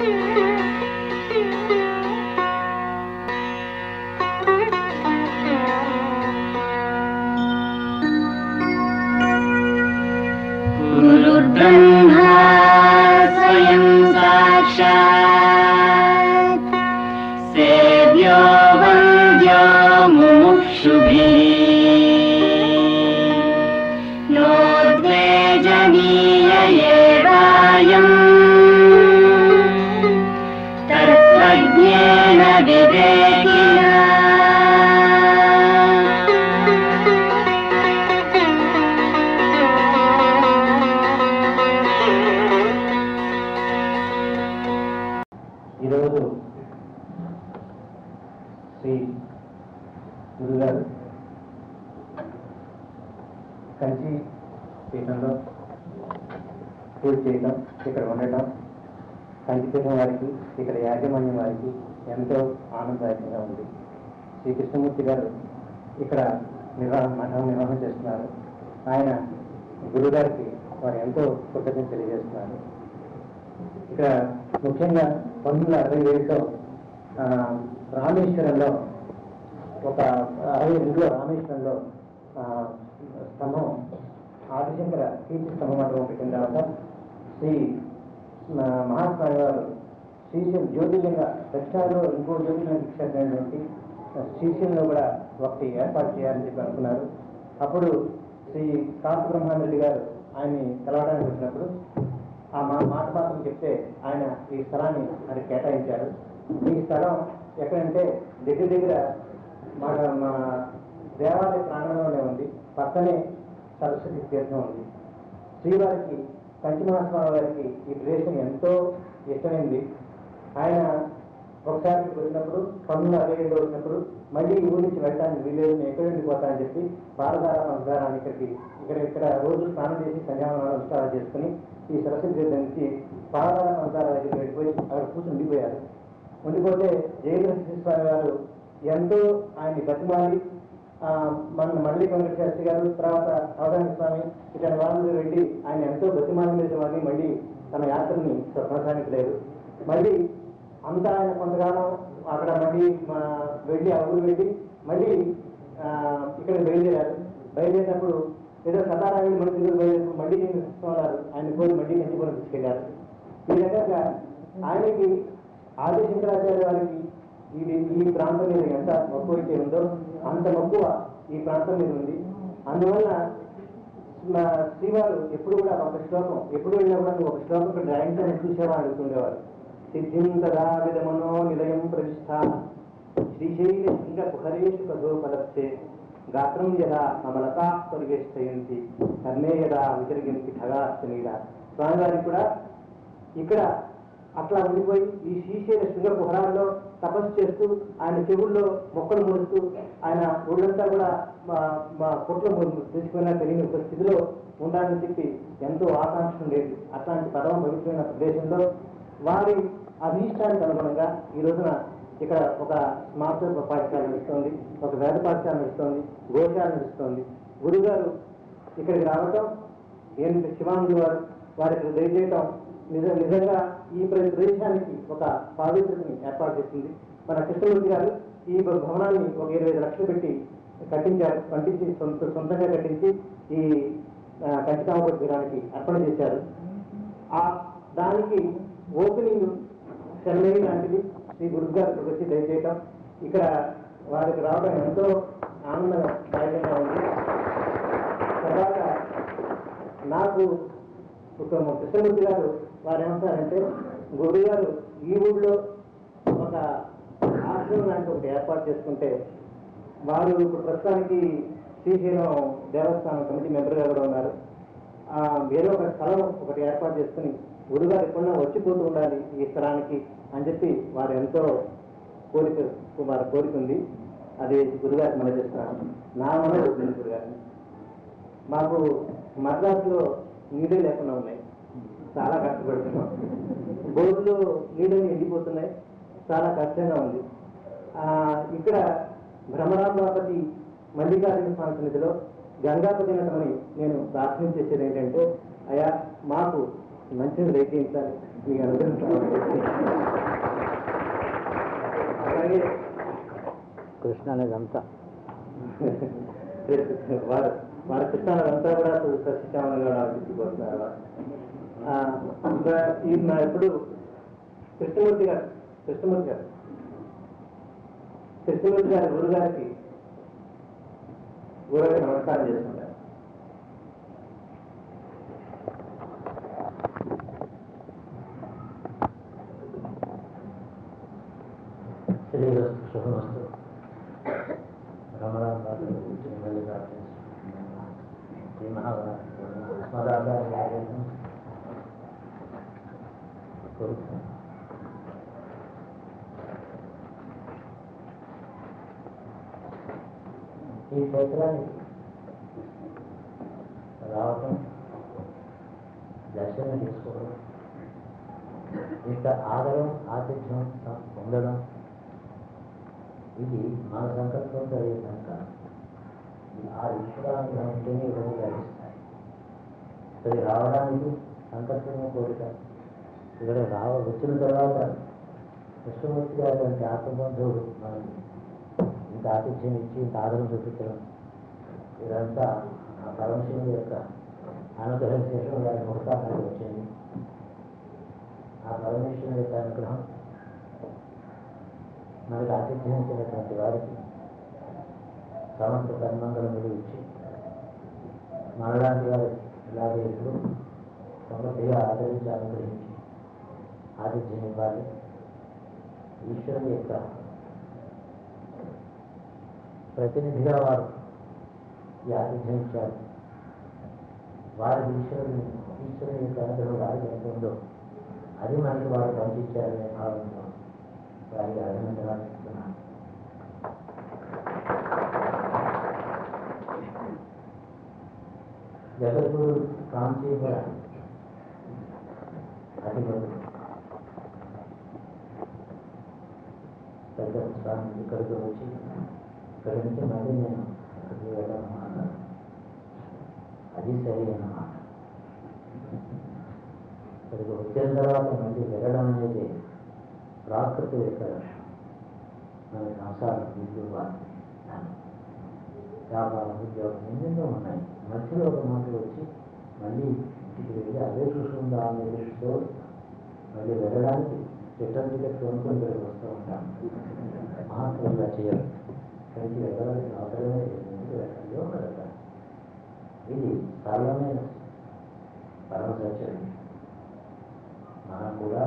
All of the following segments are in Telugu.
गुरुर्ब्रह्मा स्वयं साक्षात् सेव्यो वन्द्यो मुमुक्षुभिः नोद्वेजनीय एवायम् तत्त्वज्ञेन विवेकिना ఈరోజు శ్రీ గురుగారు కంచి పీఠంలో పూజ చేయటం ఇక్కడ ఉండటం కంచి పీఠం వారికి ఇక్కడ యాజమాన్యం వారికి ఎంతో ఆనందదాయకంగా ఉంది శ్రీ కృష్ణమూర్తి గారు ఇక్కడ నిర్వహణ మఠం నిర్వహణ చేస్తున్నారు ఆయన గురుగారికి వారు ఎంతో కృతజ్ఞత తెలియజేస్తున్నారు ఇక్కడ ముఖ్యంగా పంతొమ్మిది వందల అరవై ఏడులో ఆ, రామేశ్వరంలో ఒక అరవై రెండులో రామేశ్వరంలో ఆ, స్తంభం ఆదిశంకర కీర్తి స్తంభం మండపం పెట్టిన తర్వాత శ్రీ ఆ, మహాస్వామి వారు శ్రీశైలం జ్యోతిర్లింగ దక్షిణాదిలో ఇంకో జ్యోతిర్లింగ క్షేత్రమైనటువంటి శ్రీశైలంలో కూడా ఒకటి ఏర్పాటు చేయాలని చెప్పి అనుకున్నారు అప్పుడు శ్రీ కాసు బ్రహ్మారెడ్డి గారు ఆయన్ని కలవడానికి వచ్చినప్పుడు ఆ మా మాట మాత్రం చెప్తే ఆయన ఈ స్థలాన్ని అది కేటాయించారు ఈ స్థలం ఎక్కడంటే దగ్గర దగ్గర మా మా దేవాలయ ప్రాంగణంలోనే ఉంది పక్కనే సరస్వతి తీర్థం ఉంది శ్రీవారికి పంచమహాస్వామి వారికి ఈ ప్రదేశం ఎంతో ఇష్టమైంది ఆయన ఒకసారి ఇక్కడికి వచ్చినప్పుడు పంతొమ్మిది వందల అరవై ఏడులో వచ్చినప్పుడు మళ్ళీ ఈ ఊరి నుంచి వెళ్ళడానికి వీలేదు నేను ఎక్కడ వెళ్ళిపోతానని చెప్పి పారదార సంస్కారాన్ని ఇక్కడికి ఇక్కడ ఇక్కడ రోజు స్నానం చేసి సంధ్యావనాలు నమస్కారాలు చేసుకుని ఈ సరస్వతి తీర్థం నుంచి పారదార సంస్కారాల దగ్గరికి వెళ్ళిపోయి అక్కడ కూర్చొని ఉండిపోయారు ఉండిపోతే జయగ్రహ స్వామి గారు ఎంతో ఆయన్ని బతిమాలి ఆ, మన మళ్ళీ వెంకట శాస్త్రి గారు తర్వాత అవధాని స్వామి ఇతర వాళ్ళు వెళ్ళి ఆయన ఎంతో బతిమాల మీద వారిని మళ్ళీ తన యాత్రని కొనసాగించలేదు మళ్ళీ అంతా ఆయన కొంతకాలం అక్కడ మళ్ళీ మా వెళ్ళి ఆ ఊరు వెళ్ళి మళ్ళీ ఆ, ఇక్కడ బయలుదేరారు బయలుదేరినప్పుడు ఏదో సతారాయుడు మన తిరుగురు బయలుదేరినప్పుడు మళ్ళీ నేను ఉన్నారు ఆయన కోరి మళ్ళీ కంచిపురం తీసుకెళ్లారు ఈ రకంగా ఆయనకి ఆదిశంకరాచార్య వారికి ఇది ఈ ప్రాంతం మీద ఎంత మక్కువ అయితే ఉందో అంత మక్కువ ఈ ప్రాంతం మీద ఉంది అందువల్ల మా శ్రీవారు ఎప్పుడు కూడా ఒక శ్లోకం ఎప్పుడు వెళ్ళినా కూడా నువ్వు ఒక శ్లోకం ఇక్కడ రాయించని చూసేవాడు అడుగుతుండేవారు సిద్ధిం తదా విధమనో నిలయం ప్రవిష్ట శ్రీశైల శృంగ కుహరేషు కథోపలప్సే గాత్రం యదా అమలతా పరివేష్టయంతి కర్ణే యదా విచరిగించి ఖగాస్తనీడ స్వామివారికి కూడా ఇక్కడ అట్లా ఉండిపోయి ఈ శ్రీశైల శృంగ కుహరాల్లో తపస్సు చేస్తూ ఆయన చెవుల్లో మొక్కలు ముడుస్తూ ఆయన ఊళ్ళంతా కూడా మా మా పొట్లో తెచ్చిపోయినా తెలియని ఒక స్థితిలో ఉండాలని చెప్పి ఎంతో ఆకాంక్ష ఉండేది అట్లాంటి పరమ పవిత్రమైన ప్రదేశంలో వారి అభీష్టానికి అనుగుణంగా ఈ రోజున ఇక్కడ ఒక స్మార్త పాఠశాల నడుస్తోంది ఒక వేద పాఠశాల నడుస్తోంది గోశాల నడుస్తోంది గురుగారు ఇక్కడికి రావటం ఏం శివానందు వారు వారికి దయచేయటం నిజ నిజంగా ఈ ప్ర- ప్రదేశానికి ఒక పావిత్రతని ఏర్పాటు చేసింది మన కృష్ణమూర్తి గారు ఈ భ- భవనాన్ని ఒక ఇరవై ఐదు లక్షలు పెట్టి కట్టించారు కట్టించి సొంత సొంతంగా కట్టించి ఈ ఆ, కంచికామపతి తీరానికి అర్పణ చేశారు ఆ దానికి ఓపెనింగ్ సెలవు లాంటిది శ్రీ గురువు గారు ఇక్కడికి వచ్చి దయచేయటం ఇక్కడ వారికి రావడం ఎంతో ఆనందదాయకంగా ఉంది తర్వాత నాకు ఒక మా కృష్ణమూర్తి గారు వారు ఏమంటారంటే గురువు గారు ఈ ఊళ్ళో ఒక ఆశ్రమం లాంటి ఒకటి ఏర్పాటు చేసుకుంటే వారు ఇప్పుడు ప్రస్తుతానికి శ్రీశైలం దేవస్థానం కమిటీ మెంబర్గా కూడా ఉన్నారు ఆ, వేరే ఒక స్థలం ఒకటి ఏర్పాటు చేసుకుని గురుగారు ఎప్పుడన్నా వచ్చిపోతూ ఉండాలి ఈ స్థలానికి అని చెప్పి వారు ఎంతో కోరిక వారి కోరిక ఉంది అది గురుగారికి మనం చేస్తున్నాను నా మనం చెప్పింది గురుగారిని మాకు మద్రాసులో నీళ్ళే లేకుండా ఉన్నాయి చాలా కష్టపడుతున్నాం బోర్డులో నీళ్ళు ఎండిపోతున్నాయి చాలా కష్టంగా ఉంది ఆ, ఇక్కడ భ్రమరాంబాపతి మల్లికార్జున స్వామి సన్నిధిలో గంగాపతి నటమని నేను ప్రార్థన చేసేది ఏంటంటే అయా మాకు మంచిది రేటించాలి మీ అనుగ్రహం అలాగే కృష్ణ అనేదంతా వారు వారి కృష్ణాలంతా కూడా సత్యశ్యామలుగా ఆలోచించిపోతున్నారు ఆ, ఇంకా ఈ నా ఎప్పుడు కృష్ణమూర్తి గారు కృష్ణమూర్తి గారు కృష్ణమూర్తి గారి గురుగారికి గురుగారికి నమస్కారం చేసుకుంటారు శ్రీరస్తు శుభమస్తు రమణాం మళ్ళీ ప్రార్థిస్తున్నాను శ్రీ మహారాజు కోరుతున్నాను ఈ క్షేత్రానికి రావటం దర్శనం తీసుకోవడం ఇంత ఆదరం ఆతిథ్యం పొందడం ఇది మన సంకల్పంతో అయ్యేదాక ఆ ఈశ్వరానుగ్రహం ఉంటేనే ఇవన్నీ లభిస్తాయి ఇక్కడికి రావడానికి సంకల్పమే కోరిక ఇక్కడ రావ వచ్చిన తర్వాత కృష్ణమూర్తి గారు అంటే ఆత్మబంధువుడు మనకి ఇంత ఆతిథ్యం ఇచ్చి ఇంత ఆదరణ చూపించడం ఇదంతా ఆ పరమశివుని యొక్క అనుగ్రహం శేషం గారి ముహూర్తానికి వచ్చింది ఆ పరమేశ్వరుని యొక్క అనుగ్రహం మనకు ఆతిథ్యం ఇచ్చినటువంటి వారికి సమస్త కర్మంగళములు ఇచ్చి మనలాంటి వారికి ఇలాగే ఇప్పుడు సమృద్ధిగా ఆదరించి అనుగ్రహించి ఆతిథ్యం ఇవ్వాలి ఈశ్వరుని యొక్క ప్రతినిధిగా వారు ఈ ఆతిథ్యం ఇచ్చారు వారి ఈశ్వరుని ఈశ్వరుని యొక్క అనుగ్రహం వారికి ఎంత ఉందో అది మనకి వారు పంపించారనే భావంతో వారికి అభినందనాలు ఇస్తున్నాను జగద్గురు కాంచీపుర అధిపతి పెద్ద స్వామి ఇక్కడికి వచ్చి ఇక్కడి నుంచి మళ్ళీ నేను అక్కడికి వెళ్ళాలన్నమాట అది సరి అన్నమాట ఇక్కడికి వచ్చిన తర్వాత మళ్ళీ వెళ్ళడం అనేది ప్రాకృతి యొక్క లక్ష్యం మన సంసారం ఇల్లు వాటి వ్యాపారం ఉద్యోగం ఎన్నెన్నో ఉన్నాయి మధ్యలో ఒక మాట వచ్చి మళ్ళీ ఇంటికి వెళ్ళి అదే చూసుకుందాం అనే దృష్టితో మళ్ళీ వెళ్ళడానికి రిటర్న్ టికెట్ కొనుక్కొని ఇక్కడికి వస్తూ ఉంటాను మహాత్ములు ఇలా చేయరు ఇక్కడికి వెళ్ళాల్సిన అవసరమే లేదు ఎందుకు వెళ్ళాలి ఒక వెళ్ళాలి ఇది సరళమైన పరమ సత్యం మనం కూడా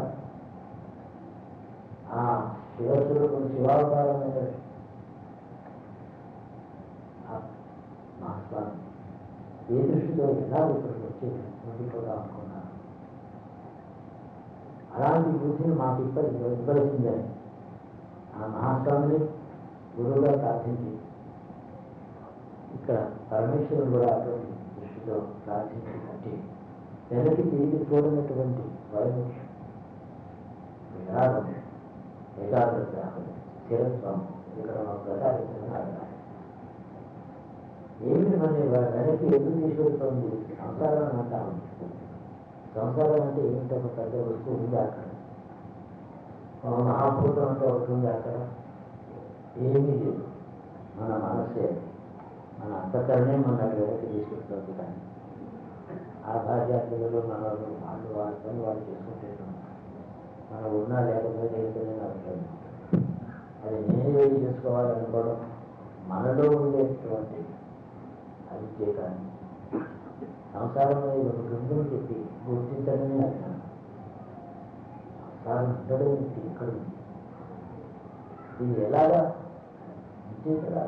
ఆ శివస్వరూపం శివావతారమైన మహాస్వామి ఏ దృష్టితో ఎలా ఇక్కడికి వచ్చి ఉండిపోదాం అనుకున్నాను అలాంటి బుద్ధిని మాకు ఇప్పటి ఇవ్వవలసిందని ఆ మహాస్వామిని గురువుగా ప్రార్థించి ఇక్కడ పరమేశ్వరుడు కూడా అటువంటి దృష్టితో ప్రార్థించి కట్టి వెనక్కి తిరిగి చూడనటువంటి వైముఖ్యం విరాగం ఏకాగ్రత స్థిరత్వం ఇక్కడ మాకు ప్రసాదించిన ఏమిటి మరి వెనక్కి ఎందుకు తీసుకెళ్తుంది సంసారం అంటాము సంసారం అంటే ఏమిటి ఒక పెద్ద వస్తువు ఉంది అక్కడ ఒక మహాభూతం అంటే ఒకటి ఉంది అక్కడ ఏమీ లేదు మన మనస్సే మన అంతకరణే మన వెనక్కి తీసుకెళ్తుంది కానీ ఆ భార్యాపిల్లలు మన వాళ్ళు వాళ్ళ పని వాళ్ళు చేసుకుంటున్నాం మనం ఉన్నా లేకపోతే ఏంటనే అర్థం అది నేనే ఏది చేసుకోవాలనుకోవడం మనలో ఉండేటువంటి అది కానీ సంసారం అనేది ఒకటి ఉందని చెప్పి గుర్తించడమే అర్థం సంసారం ఉండడం ఏంటి ఇక్కడ ఉంది ఇది ఎలాగా అంటే కదా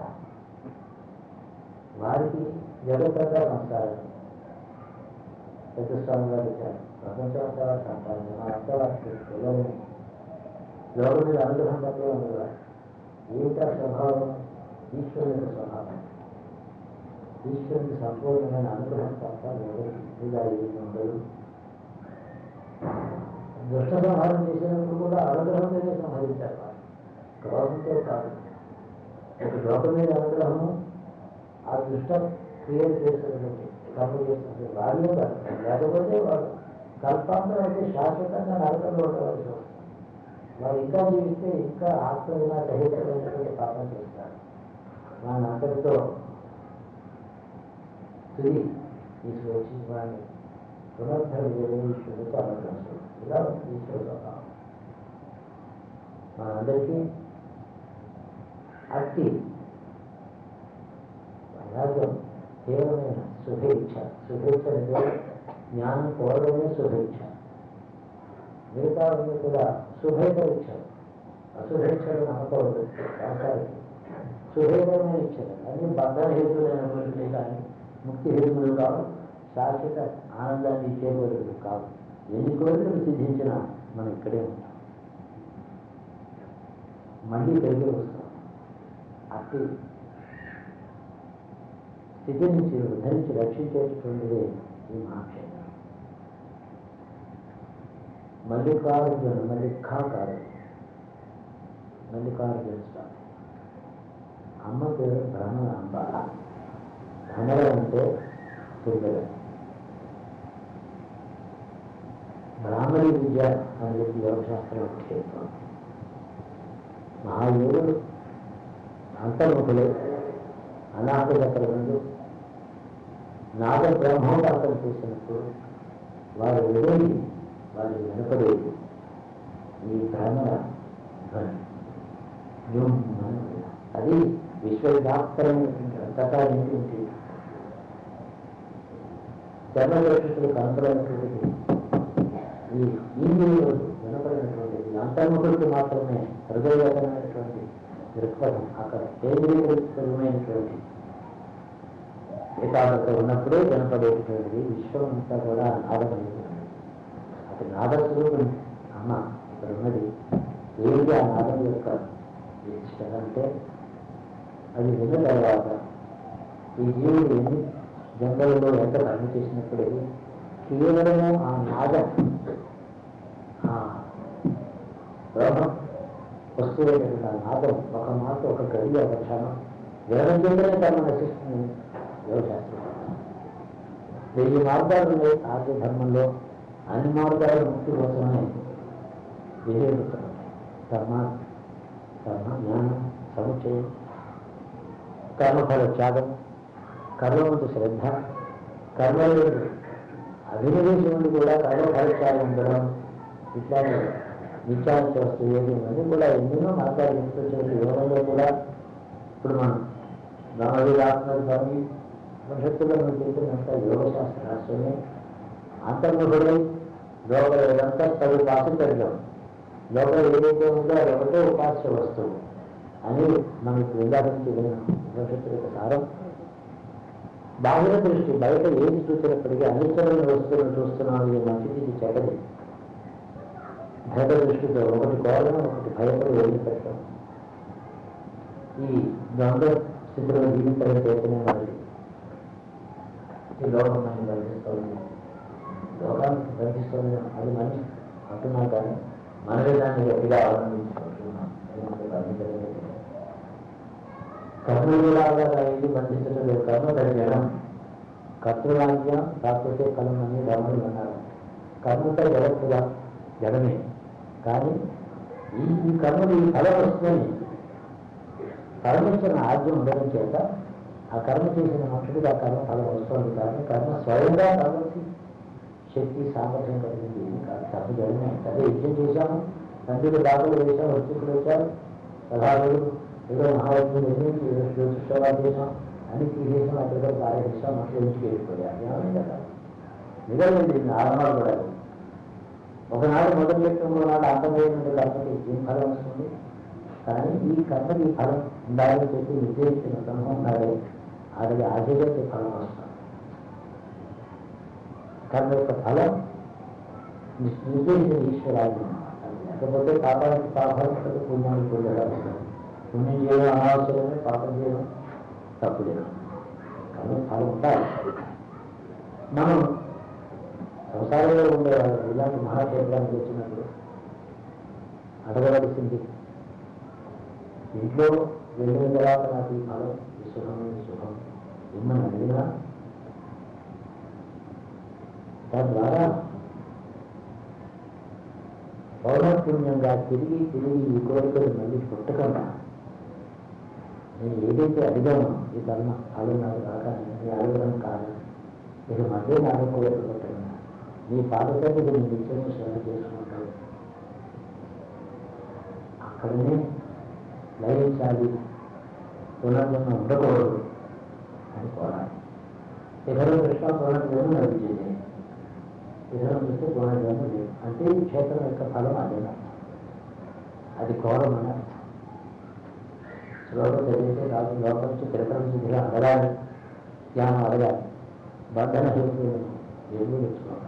వారికి జగత్తంగా సంసారం పెద్ద స్వామి గారు ఇచ్చారు ప్రపంచం అంతా వారికి అంటారు మన అంతా వారికి పిల్లలు లోకం మీద అనుగ్రహం పట్ల ఉండదు ఏమిటా స్వభావం ఈశ్వరుని యొక్క స్వభావం ఈశ్వరుని సంపూర్ణమైన అనుగ్రహం తప్ప ఎవరికి ఇలా ఏమి ఉండదు దుష్ట సంహారం చేసినప్పుడు కూడా అనుగ్రహం మీదే సంహరించారు వారు క్రోధంతో కాదు ఒక లోకం మీద అనుగ్రహము ఆ దుష్ట క్రియేట్ చేసినటువంటి కర్మ చేసినటువంటి వారిలో కాదు లేకపోతే వాడు కల్పాంతం అయితే శాశ్వతంగా నరకంలో ఉండవలసి వస్తుంది వారు ఇంకా జీవిస్తే ఇంకా ఆత్మవినా రహితమైనటువంటి పాపం చేస్తారు వాళ్ళని అంతటితో తుది తీసుకొచ్చి వాడిని పునరుద్ధరణ ఈశ్వరుడితో అనుగ్రహించడం ఇలా ఈశ్వరుడు స్వభావం మనందరికీ అట్టి వైరాగ్యం కేవలమైన శుభేచ్ఛ శుభేచ్ఛ అంటే జ్ఞానం కోరడమే శుభేచ్ఛ మిగతా కూడా శుభేతరిచ్ఛలు అశుభేచ్ఛలు నమ్మకూడదు సంసారికి శుభేతరమైన ఇచ్ఛలు అన్ని బంధన హేతులైనటువంటి కానీ ముక్తి హేతువులు కావు శాశ్వత ఆనందాన్ని ఇచ్చే కోరికలు కావు ఎన్ని కోరికలు సిద్ధించినా మనం ఇక్కడే ఉంటాం మళ్ళీ తిరిగి వస్తాం అట్టి స్థితి నుంచి ఉద్ధరించి రక్షించేటటువంటిది ఈ మహాక్షేత్రం మల్లికార్జున మల్లికా కాదు మల్లికార్జున స్వామి అమ్మ పేరు బ్రహ్మరాంబ ధనర అంటే దుర్గల బ్రాహ్మణి విద్య అని చెప్పి యోగశాస్త్రం క్షేత్రం మహాయోగులు అంతర్ముఖులు అనాథ చక్రములు నాద బ్రహ్మోపాసన చేసినప్పుడు వారు విని వారికి వినపడేది ఈ భ్రమణ ధ్వని జుమ్ అని. అది విశ్వవ్యాప్తమైనటువంటి అంతటా ఏంటి చర్మదర్శకులు కనపడినటువంటిది ఈ ఇంద్రియులు వినపడినటువంటిది అంతర్ముఖులకు మాత్రమే హృదయగతమైనటువంటి దృక్పథం అక్కడ కేంద్రీకృతమైనటువంటి ఏకాగ్రత ఉన్నప్పుడే వినపడేటటువంటిది విశ్వం అంతా కూడా నాదమైంది అటు నాదస్వరూపం అమ్మ ఇక్కడ ఉన్నది ఏమిటి ఆ నాదం యొక్క విశిష్టత అంటే అది విన్న తర్వాత ఈ జీవుడు ఎన్ని జంగల్లో ఎంత కర్మ చేసినప్పటికీ కేవలము ఆ నాదం ఆ బ్రహ్మం వస్తువైనటువంటి ఆ నాదం ఒక మాట ఒక గడి ఒక క్షణం వినడం చేతనే కర్మ నశిస్తుంది యోగశాస్త్రం వెయ్యి మార్గాలు ఉన్నాయి ఆర్య ధర్మంలో అన్ని మార్గాల ముక్తి కోసమే వినియోగిస్తున్నాయి కర్మ కర్మ జ్ఞానం సముచ్చయం కర్మఫల త్యాగం కర్మవంతు శ్రద్ధ కర్మలు అభినవేశములు కూడా కర్మఫల త్యాగం ఉండడం ఇట్లానే నిత్యానికి వస్తు ఏది ఇవన్నీ కూడా ఎన్నెన్నో మార్గాలు తీసుకొచ్చేసి యోగంలో కూడా ఇప్పుడు మనం బ్రహ్మవిలాత్మని ఉపనిషత్తులో మనం చెప్పినంత యోగశాస్త్ర రాష్ట్రమే అంతర్ముఖుడై లోపల ఇదంతా తగు పాసించడం లోపల ఏదైతే ఉందో అది ఒకటే ఉపాస్య వస్తువు అని మనకి విందానికి ఉపనిషత్తు యొక్క సారం బాహ్య దృష్టి బయట ఏది చూసినప్పటికీ అనిష్టమైన వస్తువులను చూస్తున్నాం ఇది మంచిది ఇది చెడ్డది భేద దృష్టితో ఒకటి కోరడం ఒకటి భయపడి వదిలిపెట్టడం ఈ ద్వంద్వ స్థితిలో జీవించడం చేతనే మరి ఈ లోకం మనం బంధిస్తుంది లోకానికి బంధిస్తుంది అది మనిషి అంటున్నాం కానీ మనమే దాన్ని గట్టిగా అవలంబించుకుంటున్నాం అది మనకు బంధించడం లేదు. కర్మలాగా ఇది బంధించడం లేదు కర్మ దాని జడం కర్తృరాజ్యం కాకపోతే కలం అని ధర్మలు అన్నారు కర్మతో జగత్తుగా జడమే కానీ ఈ ఈ కర్మలు ఈ ఫలం వస్తుందని పరమేశ్వరుని ఆజ్ఞ ఉండడం చేత ఆ కర్మ చేసిన మనుషుడికి ఆ కర్మ ఫలం వస్తుంది కానీ కర్మ స్వయంగా కావచ్చు శక్తి సామర్థ్యం కలిగింది ఏమీ కాదు కర్మ జడమే అదే యజ్ఞం చేశాము తండ్రికి దాఖలు వేశాం వచ్చుకులు వచ్చారు సదాలు ఏదో మహాయజ్ఞం నిర్మించి ఏదో జ్యోతిష్వాలు చేశాం అన్ని తీసేసాం అక్కడ పారేసాం మనుషులు ఇంటికి వెళ్ళిపోయారు ఏమైంది అక్కడ నిజమైంది ఆరంభాలు కూడా ఒకనాడు మొదలు పెట్టిన నాడు అంతమైనటువంటి కర్మకి ఏం ఫలం వస్తుంది కానీ ఈ కర్మకి ఫలం ఉండాలని చెప్పి నిర్దేశించిన బ్రహ్మం ఉన్నాడే అది ఆశయకి ఫలం వస్తుంది కర్మ యొక్క ఫలం ని- నిర్దేశించిన ఈశ్వరాజ్యం లేకపోతే పాపానికి పాపానికి పుణ్యానికి పొందడం పుణ్యం చేయడం అనవసరమే పాపం చేయడం తప్పు చేయడం కానీ ఫలం ఉండాలి మనం సంసారంలో ఉండేవాళ్ళు ఇలాంటి మహాక్షేత్రానికి వచ్చినప్పుడు అడగవలసింది ఇంట్లో వెళ్ళిన తర్వాత నాకు ఈ ఫలం ఈ సుఖం ఈ సుఖం ఇమ్మని అడిగినా తద్వారా పౌనఃపుణ్యంగా తిరిగి తిరిగి ఈ కోరికలు మళ్ళీ పుట్టకుండా నేను ఏదైతే అడిగానో ఈ కర్మ అది నాకు రాక నేను అడగడం కాదు ఇది మధ్య నాకు కోరిక పుట్టడం నీ పాదతో నేను నిత్యం శ్రద్ధ చేసుకుంటాను అక్కడనే లయించాలి పునర్జన్మ ఉండకూడదు అని కోరాలి ఇతరులు కృష్ణ పునర్జన్మ లభించింది ఇతరులు చూస్తే పునర్జన్మ లేదు అంటే ఈ క్షేత్రం యొక్క ఫలం అదేనా అది కోరమని అర్థం శ్లోకం చదివితే కాదు లోకం నుంచి తిరగడం శుద్ధిగా అడగాలి జ్ఞానం అడగాలి బంధన హేతువులను ఏమీ తెచ్చుకోవాలి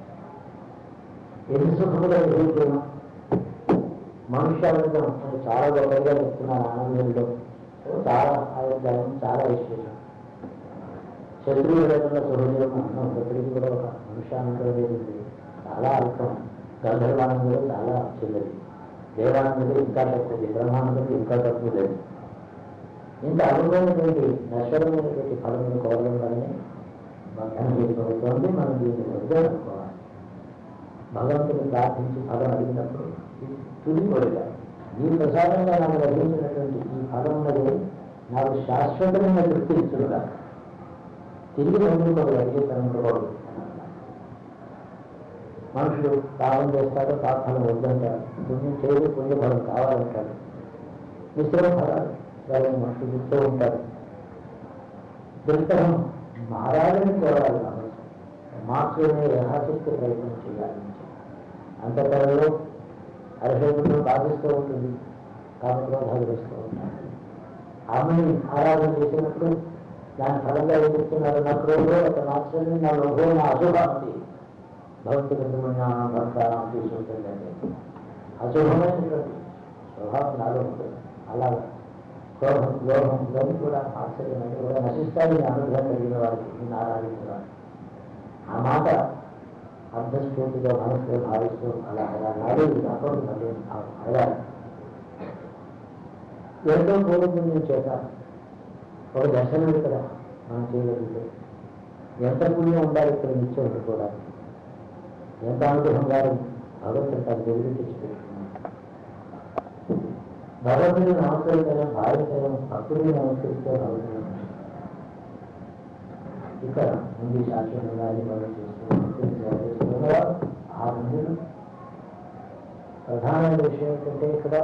ఎన్ని సుఖముగా ఎదుర్కొన్నా మనుష్యానందం అని చాలా గొప్పగా చెప్తున్నారు ఆనందంలో చాలా ఆరోగ్యం చాలా ఐశ్వర్యం శత్రువు లేకుండా సుహృదయం అన్నం ప్రతికి కూడా ఒక మనుష్యానందం అనేది ఉంది. చాలా అల్పం గంధర్వానందం చాలా చిన్నది దేవానందం ఇంకా తక్కువది బ్రహ్మానందం ఇంకా తక్కువ లేదు ఇంత అనుభవమైనటువంటి నశ్వరమైనటువంటి ఫలములు కోరడం వల్లనే బంధనం చేయబడుతోంది మనం దీన్ని వద్దా అనుకోవాలి భగవంతుని ప్రార్థించి ఫలం అడిగినప్పుడు ఇది తుది కోరిక నీ ప్రసాదంగా నాకు లభించినటువంటి ఈ ఫలం ఉన్నది నాకు శాశ్వతమైన తృప్తి ఇచ్చుడుగా తిరిగి ముందుకు ఒక అడిగేతనం ఉండకూడదు మనుషులు పాపం చేస్తాడు పాపఫలం వద్దంటాడు పుణ్యం చేయదు పుణ్యఫలం కావాలంటాడు మిశ్రమ ఫలాలు వాళ్ళని మనుషులు చెప్తూ ఉంటారు దుర్గం మారాలని కోరాలి కాబట్టి మార్చుకునే యథాశక్తి ప్రయత్నం చేయాలి అంతకాలంలో అర్హులను బాధిస్తూ ఉంటుంది కామక్రోధాలు వేస్తూ ఉంటారు ఆమెని ఆరాధన చేసినప్పుడు దాని ఫలంగా ఏం చెప్తున్నారు నా క్రోధంలో ఒక నాశనం నా లోహో నా అశుభాంతి భగవంతుడు భర్త తీసుకుంటుందంటే అశుభమైనటువంటి స్వభావం నాలో ఉంటుంది అలాగా క్రోధం లోహం ఇవన్నీ కూడా ఆశ్చర్యమైనవి కూడా నశిస్తాయని అనుగ్రహం కలిగిన వారికి నేను ఆరాధించిన ఆ మాట అర్ధస్ఫూర్తిగా మనసులో భావిస్తూ అలా అలా నాడు అప్పుడు మళ్ళీ అడగాలి ఎంతో పూర్వపుణ్యం చేత ఒక దర్శనం ఇక్కడ మనం చేయగలిగితే ఎంత పుణ్యం ఉండాలి ఇక్కడ నిత్యం ఉండిపోవడానికి ఎంత అనుగ్రహం గారు భగవంతుడు తన వెలుగు తెచ్చి పెట్టుకున్నాడు భగవంతుని నమస్కరించడం భావించడం భక్తుడిని నమస్కరిస్తే భగవంతుడు ఇక్కడ ముందు శాశ్వతంగా మనం చేస్తూ భక్తుని సేవ చేస్తున్నవారు ఆ ముందు ప్రధానమైన విషయం ఏంటంటే ఇక్కడ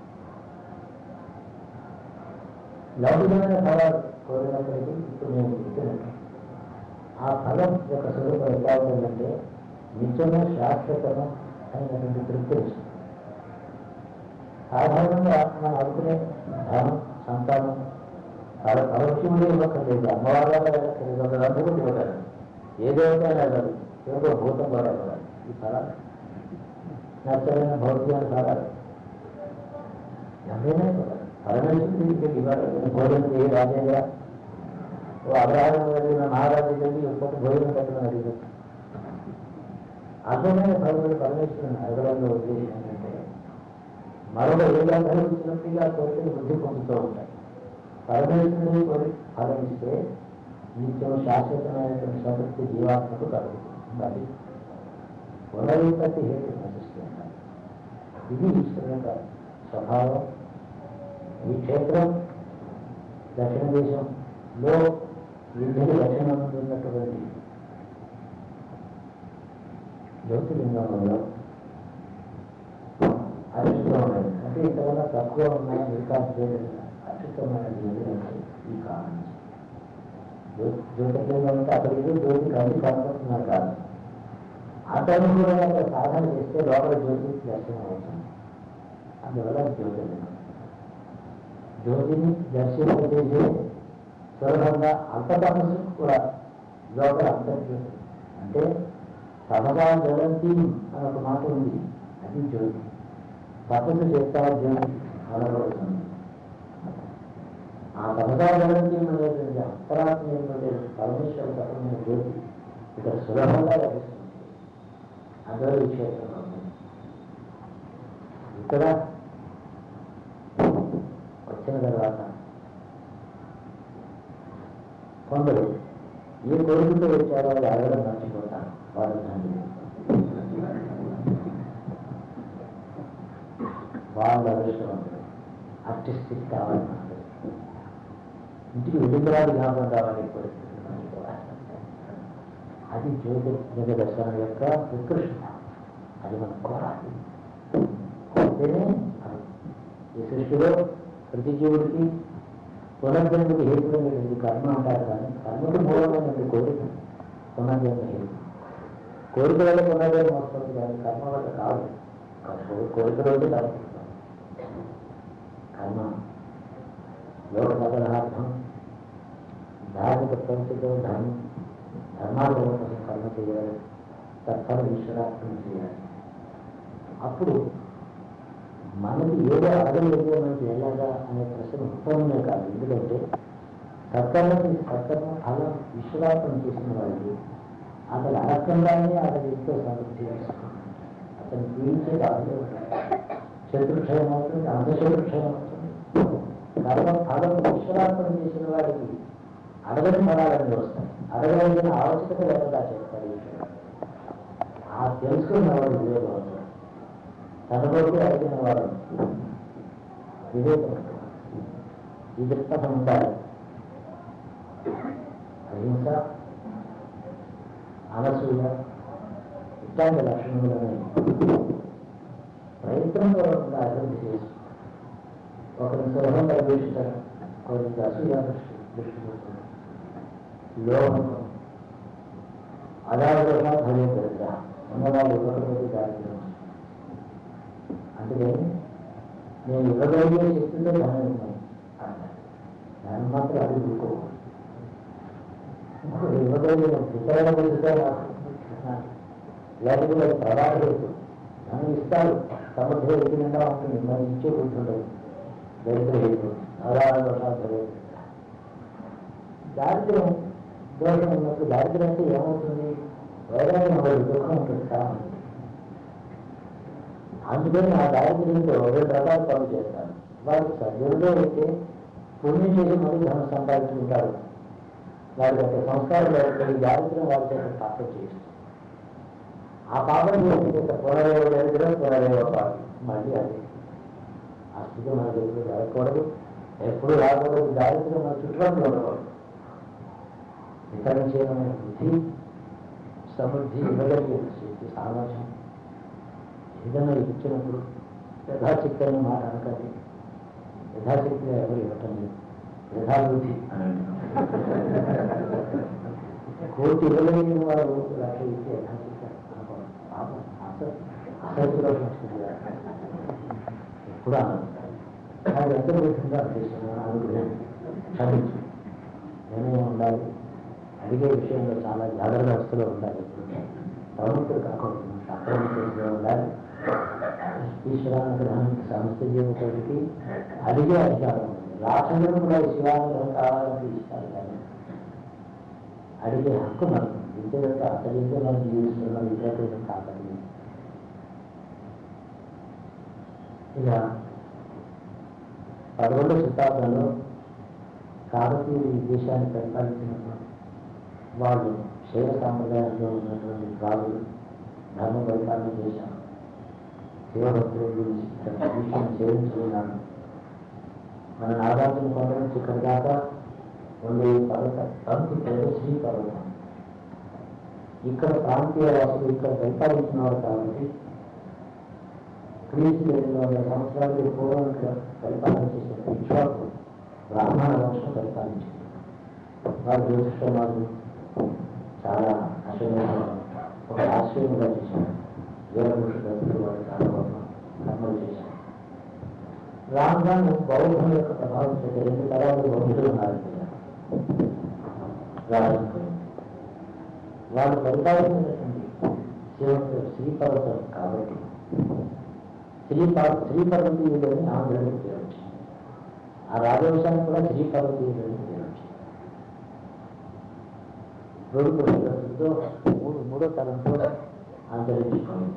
లౌకికమైన ఫలాలు కోరినప్పటికీ ఇప్పుడు నేను చెప్తున్నట్టు ఆ ఫలం యొక్క స్వరూపం ఎలా ఉంటుందంటే నిత్యము శాశ్వతము అయినటువంటి తృప్తి ఇస్తుంది సాధారణంగా మనం అనుకునే ధనం సంతానం చాలా పరోక్షములు ఇవ్వక్కర్లేదు అమ్మవారు అందరూ ఇవ్వగలరు ఏదైతే ఇవ్వగలరు ఏదో భూతం కూడా ఇవ్వగలరు ఈ ఫలాలు నచ్చమైన భౌతిక ఫలాలు ఎవరైనా ఇవ్వగలరు పరమేశ్వరుడికి ఇవ్వాలి భోజనం చేయి రాజేంద్ర ఓ అగ్రహారం వెళ్ళిన మహారాజు వెళ్ళి ఒక్కొక్క భోజనం పెట్టమని అడిగారు అర్థమైన ఫలములు పరమేశ్వరుని అడగడంలో ఉద్దేశం ఏంటంటే మరొక ఏ గ్రంథాలు ఇచ్చినట్టుగా కోరికలు బుద్ధి పొందుతూ ఉంటాయి పరమేశ్వరుని కోరి ఫలం ఇస్తే నిత్యం శాశ్వతమైనటువంటి సంతృప్తి జీవాత్మకు కలుగుతుంది అది పునరుత్పత్తి హేతు నశిస్తూ ఉంటాయి ఇది ఈశ్వరుని యొక్క స్వభావం ఈ క్షేత్రం దక్షిణ దేశంలో విద్యుత్ దక్షిణ ఉన్నటువంటి జ్యోతిలింగంలో అరిష్టమైనది అంటే ఇంతకన్నా తక్కువ ఉన్నాయి వికాస్ అరిష్టమైనది ఎందుకంటే ఈ కారణం జ్యో- జ్యోతిర్లింగం అంటే అక్కడికి జ్యోతి కలిసి కనపడుతున్నారు కాదు అతను కూడా అక్కడ సాధన చేస్తే లోపల జ్యోతి దర్శనం అవుతుంది అందువల్ల జ్యోతిర్లింగం జ్యోతిని దర్శింపజేసే సులభంగా అంతతమస్సు కూడా లోపల అంతర్జ్యోతి అంటే తమగా జ్వలంతి అని ఒక మాట ఉంది అది జ్యోతి తపస్సు చేస్తా జ్యోతి అనబడుతుంది ఆ తమగా జ్వలంతి అనేటువంటి అంతరాత్మీయమైన పరమేశ్వర తపమైన జ్యోతి ఇక్కడ సులభంగా లభిస్తుంది అందులో ఈ క్షేత్రం అవుతుంది ఇక్కడ వచ్చిన తర్వాత కొందరు ఏ కోరికతో వచ్చారో వాళ్ళు అడగడం మర్చిపోతారు వాళ్ళు దాన్ని వాళ్ళ అదృష్టవంతుడు ఆర్టిస్టిక్ కావాలి నాకు. ఇంటికి వెళ్ళిన తర్వాత జ్ఞాపకం కావాలి పరిస్థితి మనకి కూడా. అది జ్యోతిర్లింగ దర్శనం యొక్క ఉత్కృష్టత అది మనం కోరాలి కోరితేనే అది. ఈ సృష్టిలో ప్రతి జీవుడికి పునర్జన్మకి హేతుమైనటువంటి కర్మ అంటారు కానీ కర్మకి మూలమైనటువంటి కోరిక పునర్జన్మ హేతు కోరిక వల్ల పునర్జన్మ వస్తుంది కానీ కర్మ వల్ల కాదు కో- కోరిక రోజు కాదు కర్మ లోక సకలార్థం ధార్మిక ప్రవృత్తితో ధర్మం ధర్మార్థం కోసం కర్మ చేయాలి తత్ఫలం ఈశ్వరార్థం చేయాలి అప్పుడు మనకి ఏదో అడగలేదు మనకి ఎలాగా అనే ప్రశ్న ఉత్తమమే కాదు ఎందుకంటే సత్కర్మ చేసి సత్కర్మ ఫలం ఈశ్వరార్థం చేసిన వాళ్ళకి అతను అనర్థంగానే అతని ఎంతో సమృద్ధి చేసుకుంటాడు అతను పీడించే బాధలు శత్రుక్షయం అవుతుంది అంధశత్రుక్షయం అవుతుంది కర్మ ఫలం ఈశ్వరార్థం చేసిన వాడికి అడగని ఫలాలన్నీ వస్తాయి అడగవలసిన ఆవశ్యకత లేకుండా చేస్తారు ఈశ్వరుడు ఆ తెలుసుకున్న వాడు వివేకం అవుతాడు తనలోకి అడిగిన వాడు వివేకం ఈ దృక్పథం ఉండాలి అహింస అనసూయ ఇట్లాంటి లక్షణములను ప్రయత్నం పూర్వకంగా అభివృద్ధి చేసి ఒకరిని సులభంగా ద్వేషించడం ఒకరికి అసూయ దృష్టి దృష్టి పెడుతుంది లోహం అదాదోష భయ దరిద్ర ఉన్నవాళ్ళు ఒకరికొకటి దారిద్ర్యం అందుకని నేను ఇవ్వగలిగే శక్తితో ధనం ఉన్నాయి అన్నాడు దాన్ని మాత్రం అది ఊరుకోకూడదు ఇప్పుడు ఇవ్వగలిగిన ఇతరుల గురించి లేకపోతే అది ప్రవాహలేదు ధనం ఇస్తారు సమర్థ ఎదిగినా ఉంటుంది మరి ఇచ్చే కూర్చుండదు దరిద్ర హేతు అదాన దోషాలు తెలియదు దారిద్ర్యం దోషం ఉన్నప్పుడు దారిద్ర్యం అంటే ఏమవుతుంది వైరాగ్యం ఉండదు దుఃఖం ఉంటుంది కారణం అందుకని ఆ దారిద్ర్యంతో రెండు రకాల పనులు చేస్తారు వారు సజ్జనులో అయితే పుణ్యం చేసి మళ్ళీ ధనం సంపాదించుకుంటారు వారి యొక్క సంస్కారం లేకపోతే ఈ దారిద్ర్యం వారి చేత పాపం చేస్తుంది ఆ పాపం చేస్తే పునరేవ దరిద్రం పునరేవ పాపం మళ్ళీ అది ఆ స్థితి మన దగ్గర జరగకూడదు ఎప్పుడు రాకూడదు దారిద్ర్యం మన చుట్టుపక్కల ఉండకూడదు వితరించేయమైన బుద్ధి సమృద్ధి ఇవ్వగలిగే శక్తి సామర్థ్యం ఏదైనా ఇచ్చినప్పుడు యథాశక్తి అనే మాట అనకండి యథాశక్తిగా ఎవరు ఇవ్వటం లేదు యథాబుద్ధి అని అంటున్నాం. కోటి ఇవ్వలేని వారు లక్ష ఇచ్చి యథాశక్తి అనుకోండి పాపం అసలు అసలు మంచిది ఎప్పుడు ఆనందిస్తారు అది ఎంత విధంగా అనిపిస్తున్నాను అనుగ్రహం క్షమించు నిర్ణయం ఉండాలి అడిగే విషయంలో చాలా జాగ్రత్త వస్తులో ఉండాలి ప్రముఖుడు కాకూడదు అప్రముఖుడిగా ఉండాలి ఈశ్వరానుగ్రహానికి సమస్త జీవితానికి అడిగే అధికారం ఉంది రాక్షసులు కూడా శివానుగ్రహం కావాలని ఇస్తారు కానీ అడిగే హక్కు మనకు విద్య యొక్క అసలు మనం జీవిస్తున్న విద్యార్థులను కాపాడి ఇక పదకొండవ శతాబ్దంలో కాకతీయ ఈ దేశాన్ని పరిపాలించినప్పుడు వాళ్ళు శైవ సాంప్రదాయంలో ఉన్నటువంటి రాజులు ధర్మ పరిపాలన చేశారు శివభక్తుల గురించి తన విషయం సేవించుకున్నాను మన నాగార్జున కొండ నుంచి ఇక్కడి దాకా ఉండే పర్వత తంతు పేరు శ్రీ పర్వతం ఇక్కడ ప్రాంతీయ వాసులు ఇక్కడ పరిపాలించిన వారు కాబట్టి క్రీస్తు రెండు వందల సంవత్సరాలకు పూర్వం ఇక్కడ పరిపాలన చేసిన ఇక్ష్వాకు బ్రాహ్మణ వంశం పరిపాలించింది వారు జ్యోతిష్మాలు చాలా అశ్వమైన ఒక ఆశ్చర్యంగా చేశారు వీరపురుష దత్తులు వారు చాలా గొప్ప కర్మలు చేశారు రామగాను బౌద్ధం యొక్క ప్రభావం చేత రెండు తరాలు బౌద్ధులు మారిపోయారు రాజు వాళ్ళు పరిపాలించినటువంటి శివ శ్రీపర్వతం కాబట్టి శ్రీప శ్రీపర్వతీయులని ఆంధ్రులకు పేరు వచ్చింది ఆ రాజవంశానికి కూడా శ్రీపర్వతీయులని పేరు వచ్చింది రెండు పురుషులతో మూడు మూడో తరంతో అంతరించిపోయింది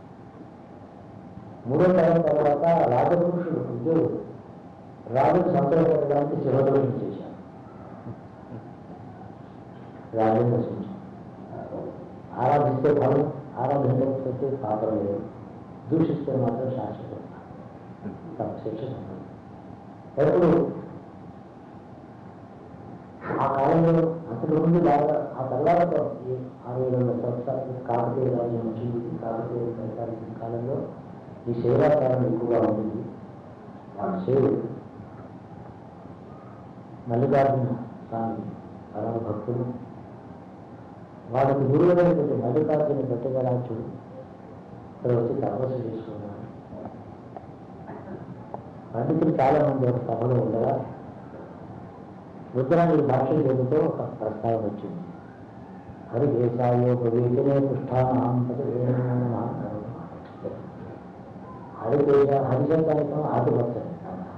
మూడో తరం తర్వాత రాజపురుషుడు ఉద్యోగుడు రాజును సంతోషపెట్టడానికి శివదోషం చేశారు రాజును దర్శించారు ఆరాధిస్తే ఫలం ఆరాధించకపోతే పాపం లేదు దూషిస్తే మాత్రం శాశ్వతం తమ శిక్ష సంభవించింది. ఎప్పుడు ఆ కాలంలో అంతకు ముందు బాగా ఆ తర్వాత ఈ అరవై రెండు సంవత్సరాలు కాకతీయ రాజ్యం వచ్చింది కాకతీయ పరిపాలించిన కాలంలో ఈ శైవాకారం ఎక్కువగా ఉంటుంది ఆ శైవుడు మల్లికార్జున స్వామి పరమ భక్తులు వారికి గురువులైనటువంటి మల్లికార్జున పెట్టగలాచుడు ఇక్కడ వచ్చి తపస్సు చేసుకున్నాడు పండితులు చాలా మంది ఒక సభలో ఉండగా రుద్రానికి భాష చెబుతూ ఒక ప్రస్తావన వచ్చింది హరి దేశాయో వేదినే పుష్టానం హరి దేశ హరిశబ్దానికం ఆకుపచ్చని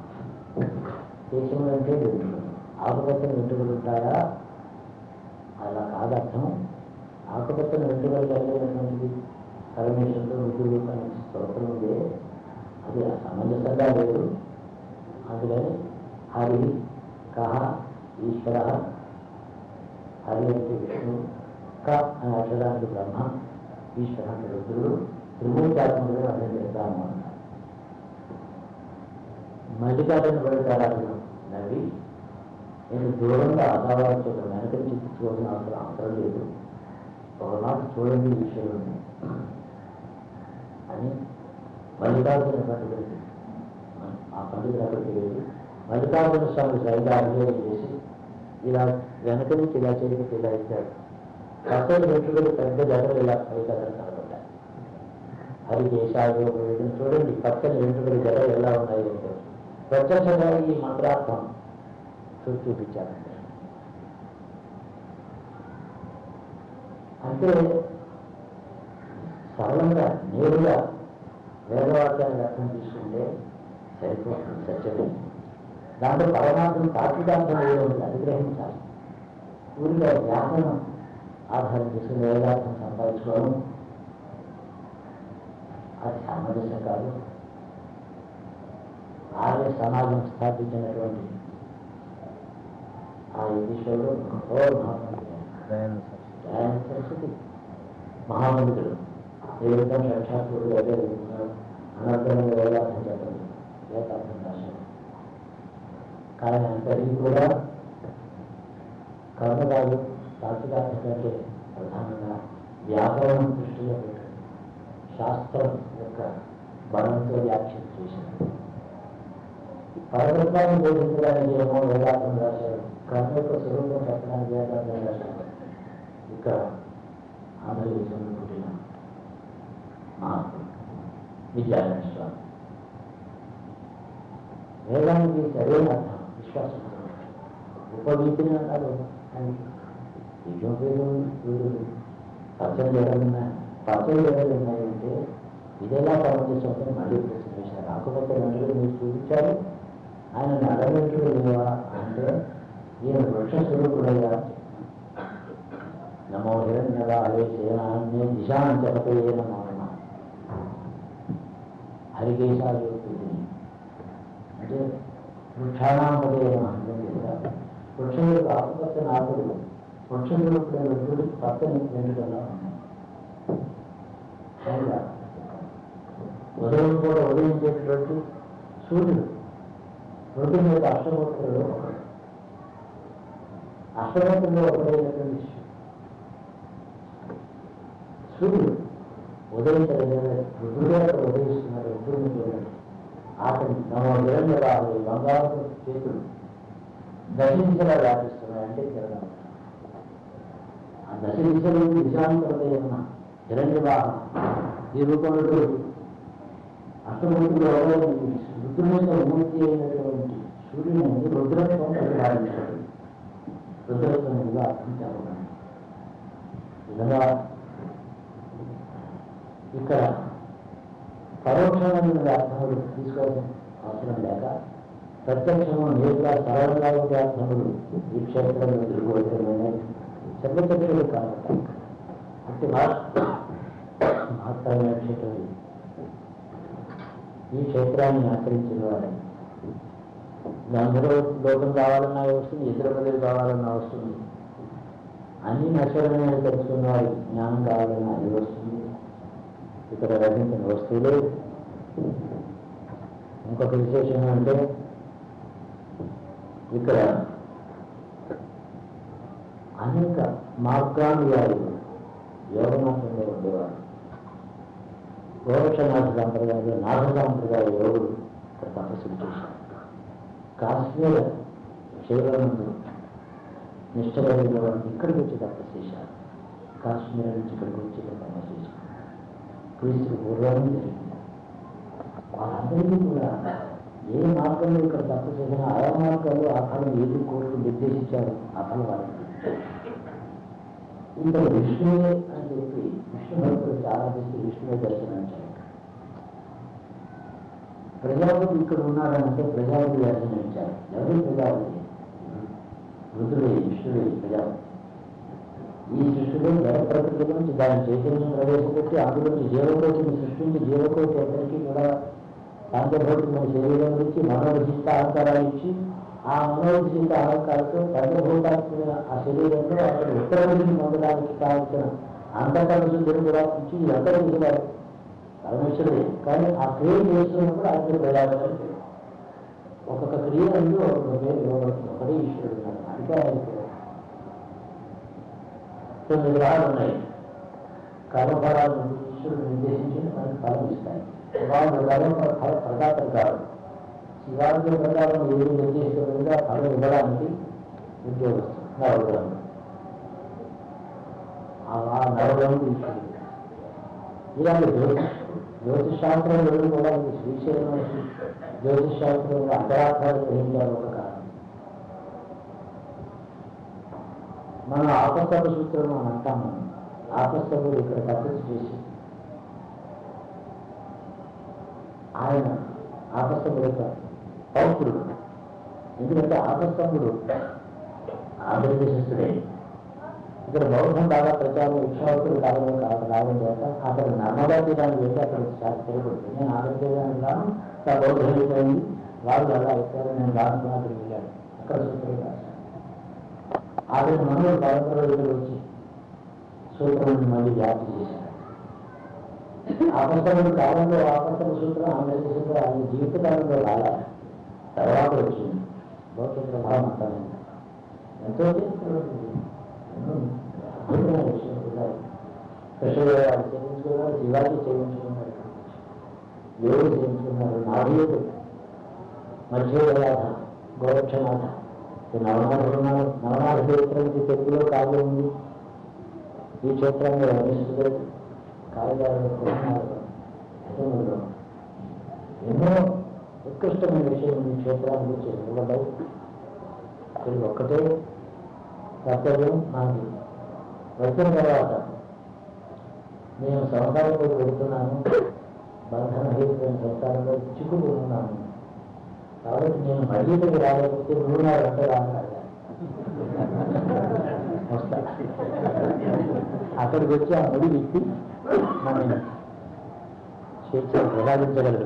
దేశం అంటే వెంట్రుకలు ఆకుపచ్చని వెంట్రుకలు ఉంటాయా అలా కాదు అర్థం ఆకుపచ్చని వెంట్రుకలు కలిగినటువంటిది పరమేశ్వరుడు రుద్రుడు అనే స్తోత్రం ఉంది అది సమంజసంగా లేదు అందుకని హరి కహ ఈశ్వర హరి అంటే విష్ణు క అనే అక్షరానికి బ్రహ్మ ఈశ్వర అంటే రుద్రుడు త్రిమూర్తాత్మకుడు అర్థం చేస్తాము అన్నారు మల్లికార్జున పడితారాలను నవ్వి నేను దూరంగా అసావార్చు వెనక చిత్తించుకోవాల్సిన అవసరం అవసరం లేదు ఒకనాడు చూడండి ఈశ్వరుడిని అని మల్లికార్జున పండితుడికి ఆ పండితుడు అక్కడికి వెళ్ళి మల్లికార్జున స్వామి సరిగా అభిషేకం చేసి ఇలా వెనక నుంచి ఇలా చేసి ఇలా ఇచ్చాడు అసలు వెంట్రుకలు పెద్ద జగలు ఇలా పైగా కనబడ్డాయి అది దేశాలు చూడండి పచ్చని వెంట్రుకలు జగలు ఎలా ఉన్నాయి అంటే ప్రత్యక్షంగా ఈ మంత్రార్థం చూ- చూపించారండి అంటే సరళంగా నేరుగా వేదవాక్యాన్ని అర్థం తీసుకుంటే సరిపోతుంది సత్యమే దాంట్లో పరమాత్మ తాత్వికార్థం ఏదో ఉంది అది గ్రహించాలి ఊరిలో వ్యాసనం ఆధారం చేసుకుని వేదార్థం సంపాదించుకోవడం అది సమంజసం కాదు ఆర్య సమాజం స్థాపించినటువంటి ఆ ఈశ్వరుడు ఓ మహాత్ముడు దయానంద సరస్వతి మహామంత్రుడు ఏ విధంగా సాక్షాత్తుడు అయితే అనంతరంగా వేదార్థం చెప్పండి వేదార్థం రాశాడు కానీ అంతటి కూడా కర్మరాజు తాత్వికార్థం కంటే ప్రధానంగా వ్యాకరణం దృష్టిలో పెట్టాడు శాస్త్రం యొక్క బలంతో వ్యాఖ్య చేశాడు పరతత్వాన్ని బోధించడానికి ఏమో వేదాంతం రాశాడు కర్మ యొక్క స్వరూపం చెప్పడానికి వేదాంతం రాశాడు ఇక్కడ ఆంధ్రదేశంలో పుట్టిన మహాత్ముడు విద్యారాయణ స్వామి వేదానికి సరైన అర్థం విశ్వాసం ఉపగీతిని అన్నారు కానీ ఇంకో పేరు పేరు పచ్చని జగలు ఉన్నాయి పచ్చని జగలు ఉన్నాయంటే ఇదేలా సమంజసం మళ్ళీ ప్రశ్న వేశారు రాకపోతే వెంటనే మీరు చూపించారు ఆయన నడవెంటుడు లేవా అంటే ఈయన వృక్ష స్వరూపుడయ్యా నమో హిరణ్యవాలే సేనాన్య దిశాన్ని చెప్పతే ఏ నమో నమ హరికేశాలు అంటే వృక్షానామదే అర్థం చేశారు వృక్షం యొక్క ఆకుపచ్చ నాకుడు వృక్షం యొక్క వెంటుడు పక్కని వెంటుకలా ఉన్నాయి పైగా ఉదయం కూడా ఉదయించేటటువంటి సూర్యుడు రెండు మీద అష్టమూర్తులలో ఒకడు అష్టమూర్తుల్లో ఒకటైనటువంటి శివుడు. సూర్యుడు ఉదయించలేదు రుద్రుడే అక్కడ ఉదయిస్తున్నాడు రుద్రుడిని చూడండి అతని నమో నిరంజరాలు బంగారు చేతులు దశ దిశలా వ్యాపిస్తున్నాయి అంటే కిరణం ఆ దశ దిశలు దిశాంతరమైన హిరణ్యవాహనం ఈ రూపంలో అష్టమూర్తిలో రుద్రుని యొక్క మూర్తి అయినటువంటి సూర్యుని రుద్రత్వం ప్రతిపాదించాడు రుద్రత్వంగా అర్థం చెప్పబడింది విధంగా ఇక్కడ పరోక్షమైన అర్థములు తీసుకోవాల్సిన అవసరం లేక ప్రత్యక్షము నేరుగా సరళంగా ఉండే అర్థములు ఈ క్షేత్రంలో తిరుగువచ్చిన చెప్పచక్షులు కాబట్టి అట్టి భాష మహత్తరమైన క్షేత్రం ఇది. ఈ క్షేత్రాన్ని ఆచరించిన వారు అందరూ లోకం కావాలన్నా వస్తుంది ఇతర ప్రజలు కావాలన్నా వస్తుంది అన్ని నశ్వరమైన తెలుసుకున్న వారి జ్ఞానం కావాలన్నా అది వస్తుంది ఇక్కడ రచించిన వస్తువులు ఇంకొక విశేషం అంటే ఇక్కడ అనేక మార్గానుయాయులు యోగనాథంలో ఉండేవారు గోరక్షనాథ సాంప్రదాయంలో నాథ సాంప్రదాయ యోగులు ఇక్కడ తపస్సులు చేశారు కాశ్మీర శైవనందు నిష్ట కలిగిన వారు ఇక్కడికి వచ్చి తపస్సు చేశారు కాశ్మీర్ నుంచి ఇక్కడికి వచ్చి ఇక్కడ తపస్సు చేశారు క్రీస్తు పూర్వం జరిగింది వాళ్ళందరికీ కూడా ఏ మార్గంలో ఇక్కడ తప్పు చేసినా ఆయా మార్గాల్లో ఆ ఫలం ఏది కోరుకు నిర్దేశించారు ఆ ఫలం వారికి ఇక్కడ విష్ణువే అని చెప్పి విష్ణు భక్తులు చాలా మంది విష్ణువే దర్శనించారు ప్రజాపతి ఇక్కడ ఉన్నాడంటే ప్రజాపతి దర్శనమిచ్చారు ఎవరి ప్రజాపతి రుద్రుడే విష్ణుడే ప్రజాపతి ఈ సృష్టిలో జడ ప్రకృతి నుంచి దాని చైతన్యం ప్రవేశపెట్టి అందులోంచి జీవకోటిని సృష్టించి జీవకోటి అందరికీ కూడా పంచభౌతికమైన శరీరం నుంచి మనోవిశిష్ట అలంకారాలు ఇచ్చి ఆ మనోవిశిష్ట అలంకారంతో పంచభూతాత్మైన ఆ శరీరంలో అక్కడ ఉత్తర నుంచి పొందడానికి కావాల్సిన అంతకరణ శుద్ధిని కూడా ఇచ్చి ఇదంతా చేసేవారు పరమేశ్వరుడే కానీ ఆ క్రియ చేస్తున్నప్పుడు అందరూ ప్రజాపతి ఒక్కొక్క క్రియ అంటూ ఒక్కొక్క పేరు ఇవ్వబడుతుంది ఒకటే ఈశ్వరుడు ఉన్నాడు అందుకే ఆయనకు తొమ్మిది గ్రహాలు ఉన్నాయి కర్మఫలాలను ఈశ్వరుడు నిర్దేశించి మనకి ఫలం ఇస్తాయి వాళ్ళు కర్మ ఫల ప్రదాతలు కాదు శివాజీ ప్రకారం ఏది నిర్దేశించకుండా ఫలం ఇవ్వడానికి ఉద్యోగస్తులు నవగ్రహం ఆ నవగ్రహం ఈశ్వరుడు ఇలాంటి జ్యోతిష్ జ్యోతిష్ శాస్త్రంలో కూడా ఈ శ్రీశైలం జ్యోతిష్ శాస్త్రంలో అంతరార్థాలు గ్రహించారు ఒక కారణం మనం ఆపస్తవ సూత్రం అని అంటాం మనం ఆపస్తవుడు ఇక్కడ తపస్సు చేసి ఆయన ఆపస్తవుడు యొక్క పౌత్రుడు ఎందుకంటే ఆపస్తవుడు ఆంధ్రదేశస్తుడే ఇక్కడ బౌద్ధం బాగా ప్రచారం విక్షావకుడు కాలంలో కాదు రావడం చేత అక్కడ నర్మదా తీరానికి వెళ్ళి అక్కడ చాలా తిరగబడుతుంది నేను ఆంధ్రదేశానికి రాను నా బౌద్ధం అయిపోయింది వాళ్ళు అలా ఎక్కారు నేను రాను అక్కడికి వెళ్ళాడు అక్కడ సూత్రుడు రాశాను ఆవిడ మనలో పరంపర దగ్గర వచ్చి సూత్రాన్ని మళ్ళీ వ్యాప్తి చేశారు ఆపస్తముడు కాలంలో ఆపస్తమ సూత్రం ఆంధ్రదేశంలో ఆయన జీవితకాలంలో రాలా తర్వాత వచ్చింది భౌతిక ప్రభావం అంతా ఉంది. ఎంతో చేస్తున్నారు ఎన్నో అద్భుతమైన విషయం ఉన్నాయి కృష్ణదేవారు చేయించుకున్నారు శివాజీ చేయించుకున్నారు దేవుడు చేయించుకున్నారు నాభీయుడు మధ్యనాథ గోరక్షనాథ ఈ నవనాథులు ఉన్నారు నవనాథ క్షేత్రానికి తెలుగులో కావ్యం ఉంది ఈ క్షేత్రంలో వర్ణిస్తుంది కావ్యాలు పురాణాలు ఎన్నో ఉత్కృష్టమైన విషయం ఈ క్షేత్రాన్ని గురించి ఇవ్వబడ్డాయి ఇక్కడ ఒక్కటే కర్తవ్యం నాకు వచ్చిన తర్వాత నేను సంసారంలో వెళుతున్నాను బంధన హేతులైన సంసారంలో చిక్కుకుని ఉన్నాను కాబట్టి నేను మళ్ళీ ఇక్కడికి రాలేకపోతే నువ్వు నా వెంట రాను వస్తా అక్కడికి వచ్చి ఆ ముడి విప్పి నన్ను స్వేచ్ఛ ప్రసాదించగలడు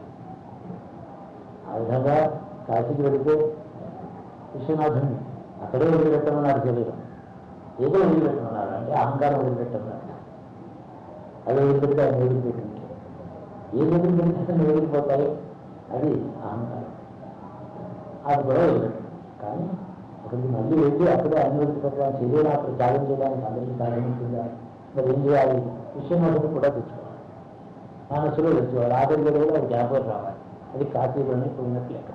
ఆ విధంగా కాశీకి వెళితే విశ్వనాథుని అక్కడే వదిలిపెట్టమన్నారు శరీరం ఏదో వదిలిపెట్టమన్నారు అంటే అహంకారం వదిలిపెట్టమన్నారు అది వదిలిపెడితే ఆయన వదిలిపెట్టింది ఏది వదిలిపెడితే అన్ని వదిలిపోతాయి అది అహంకారం అది కూడా వదిలిపెట్టాం కానీ అక్కడికి మళ్ళీ వెళ్ళి అక్కడే అన్ని వదిలిపెట్టడం శరీరం అక్కడ త్యాగం చేయడానికి అందరికీ సాధించిందా మరి ఏం చేయాలి విశ్వనాథుని కూడా తెచ్చుకోవాలి మనసులో తెచ్చుకోవాలి ఆ దగ్గర కూడా ఒక జ్ఞాపకం రావాలి అది కాశీలోనే పోయినట్లు లెక్క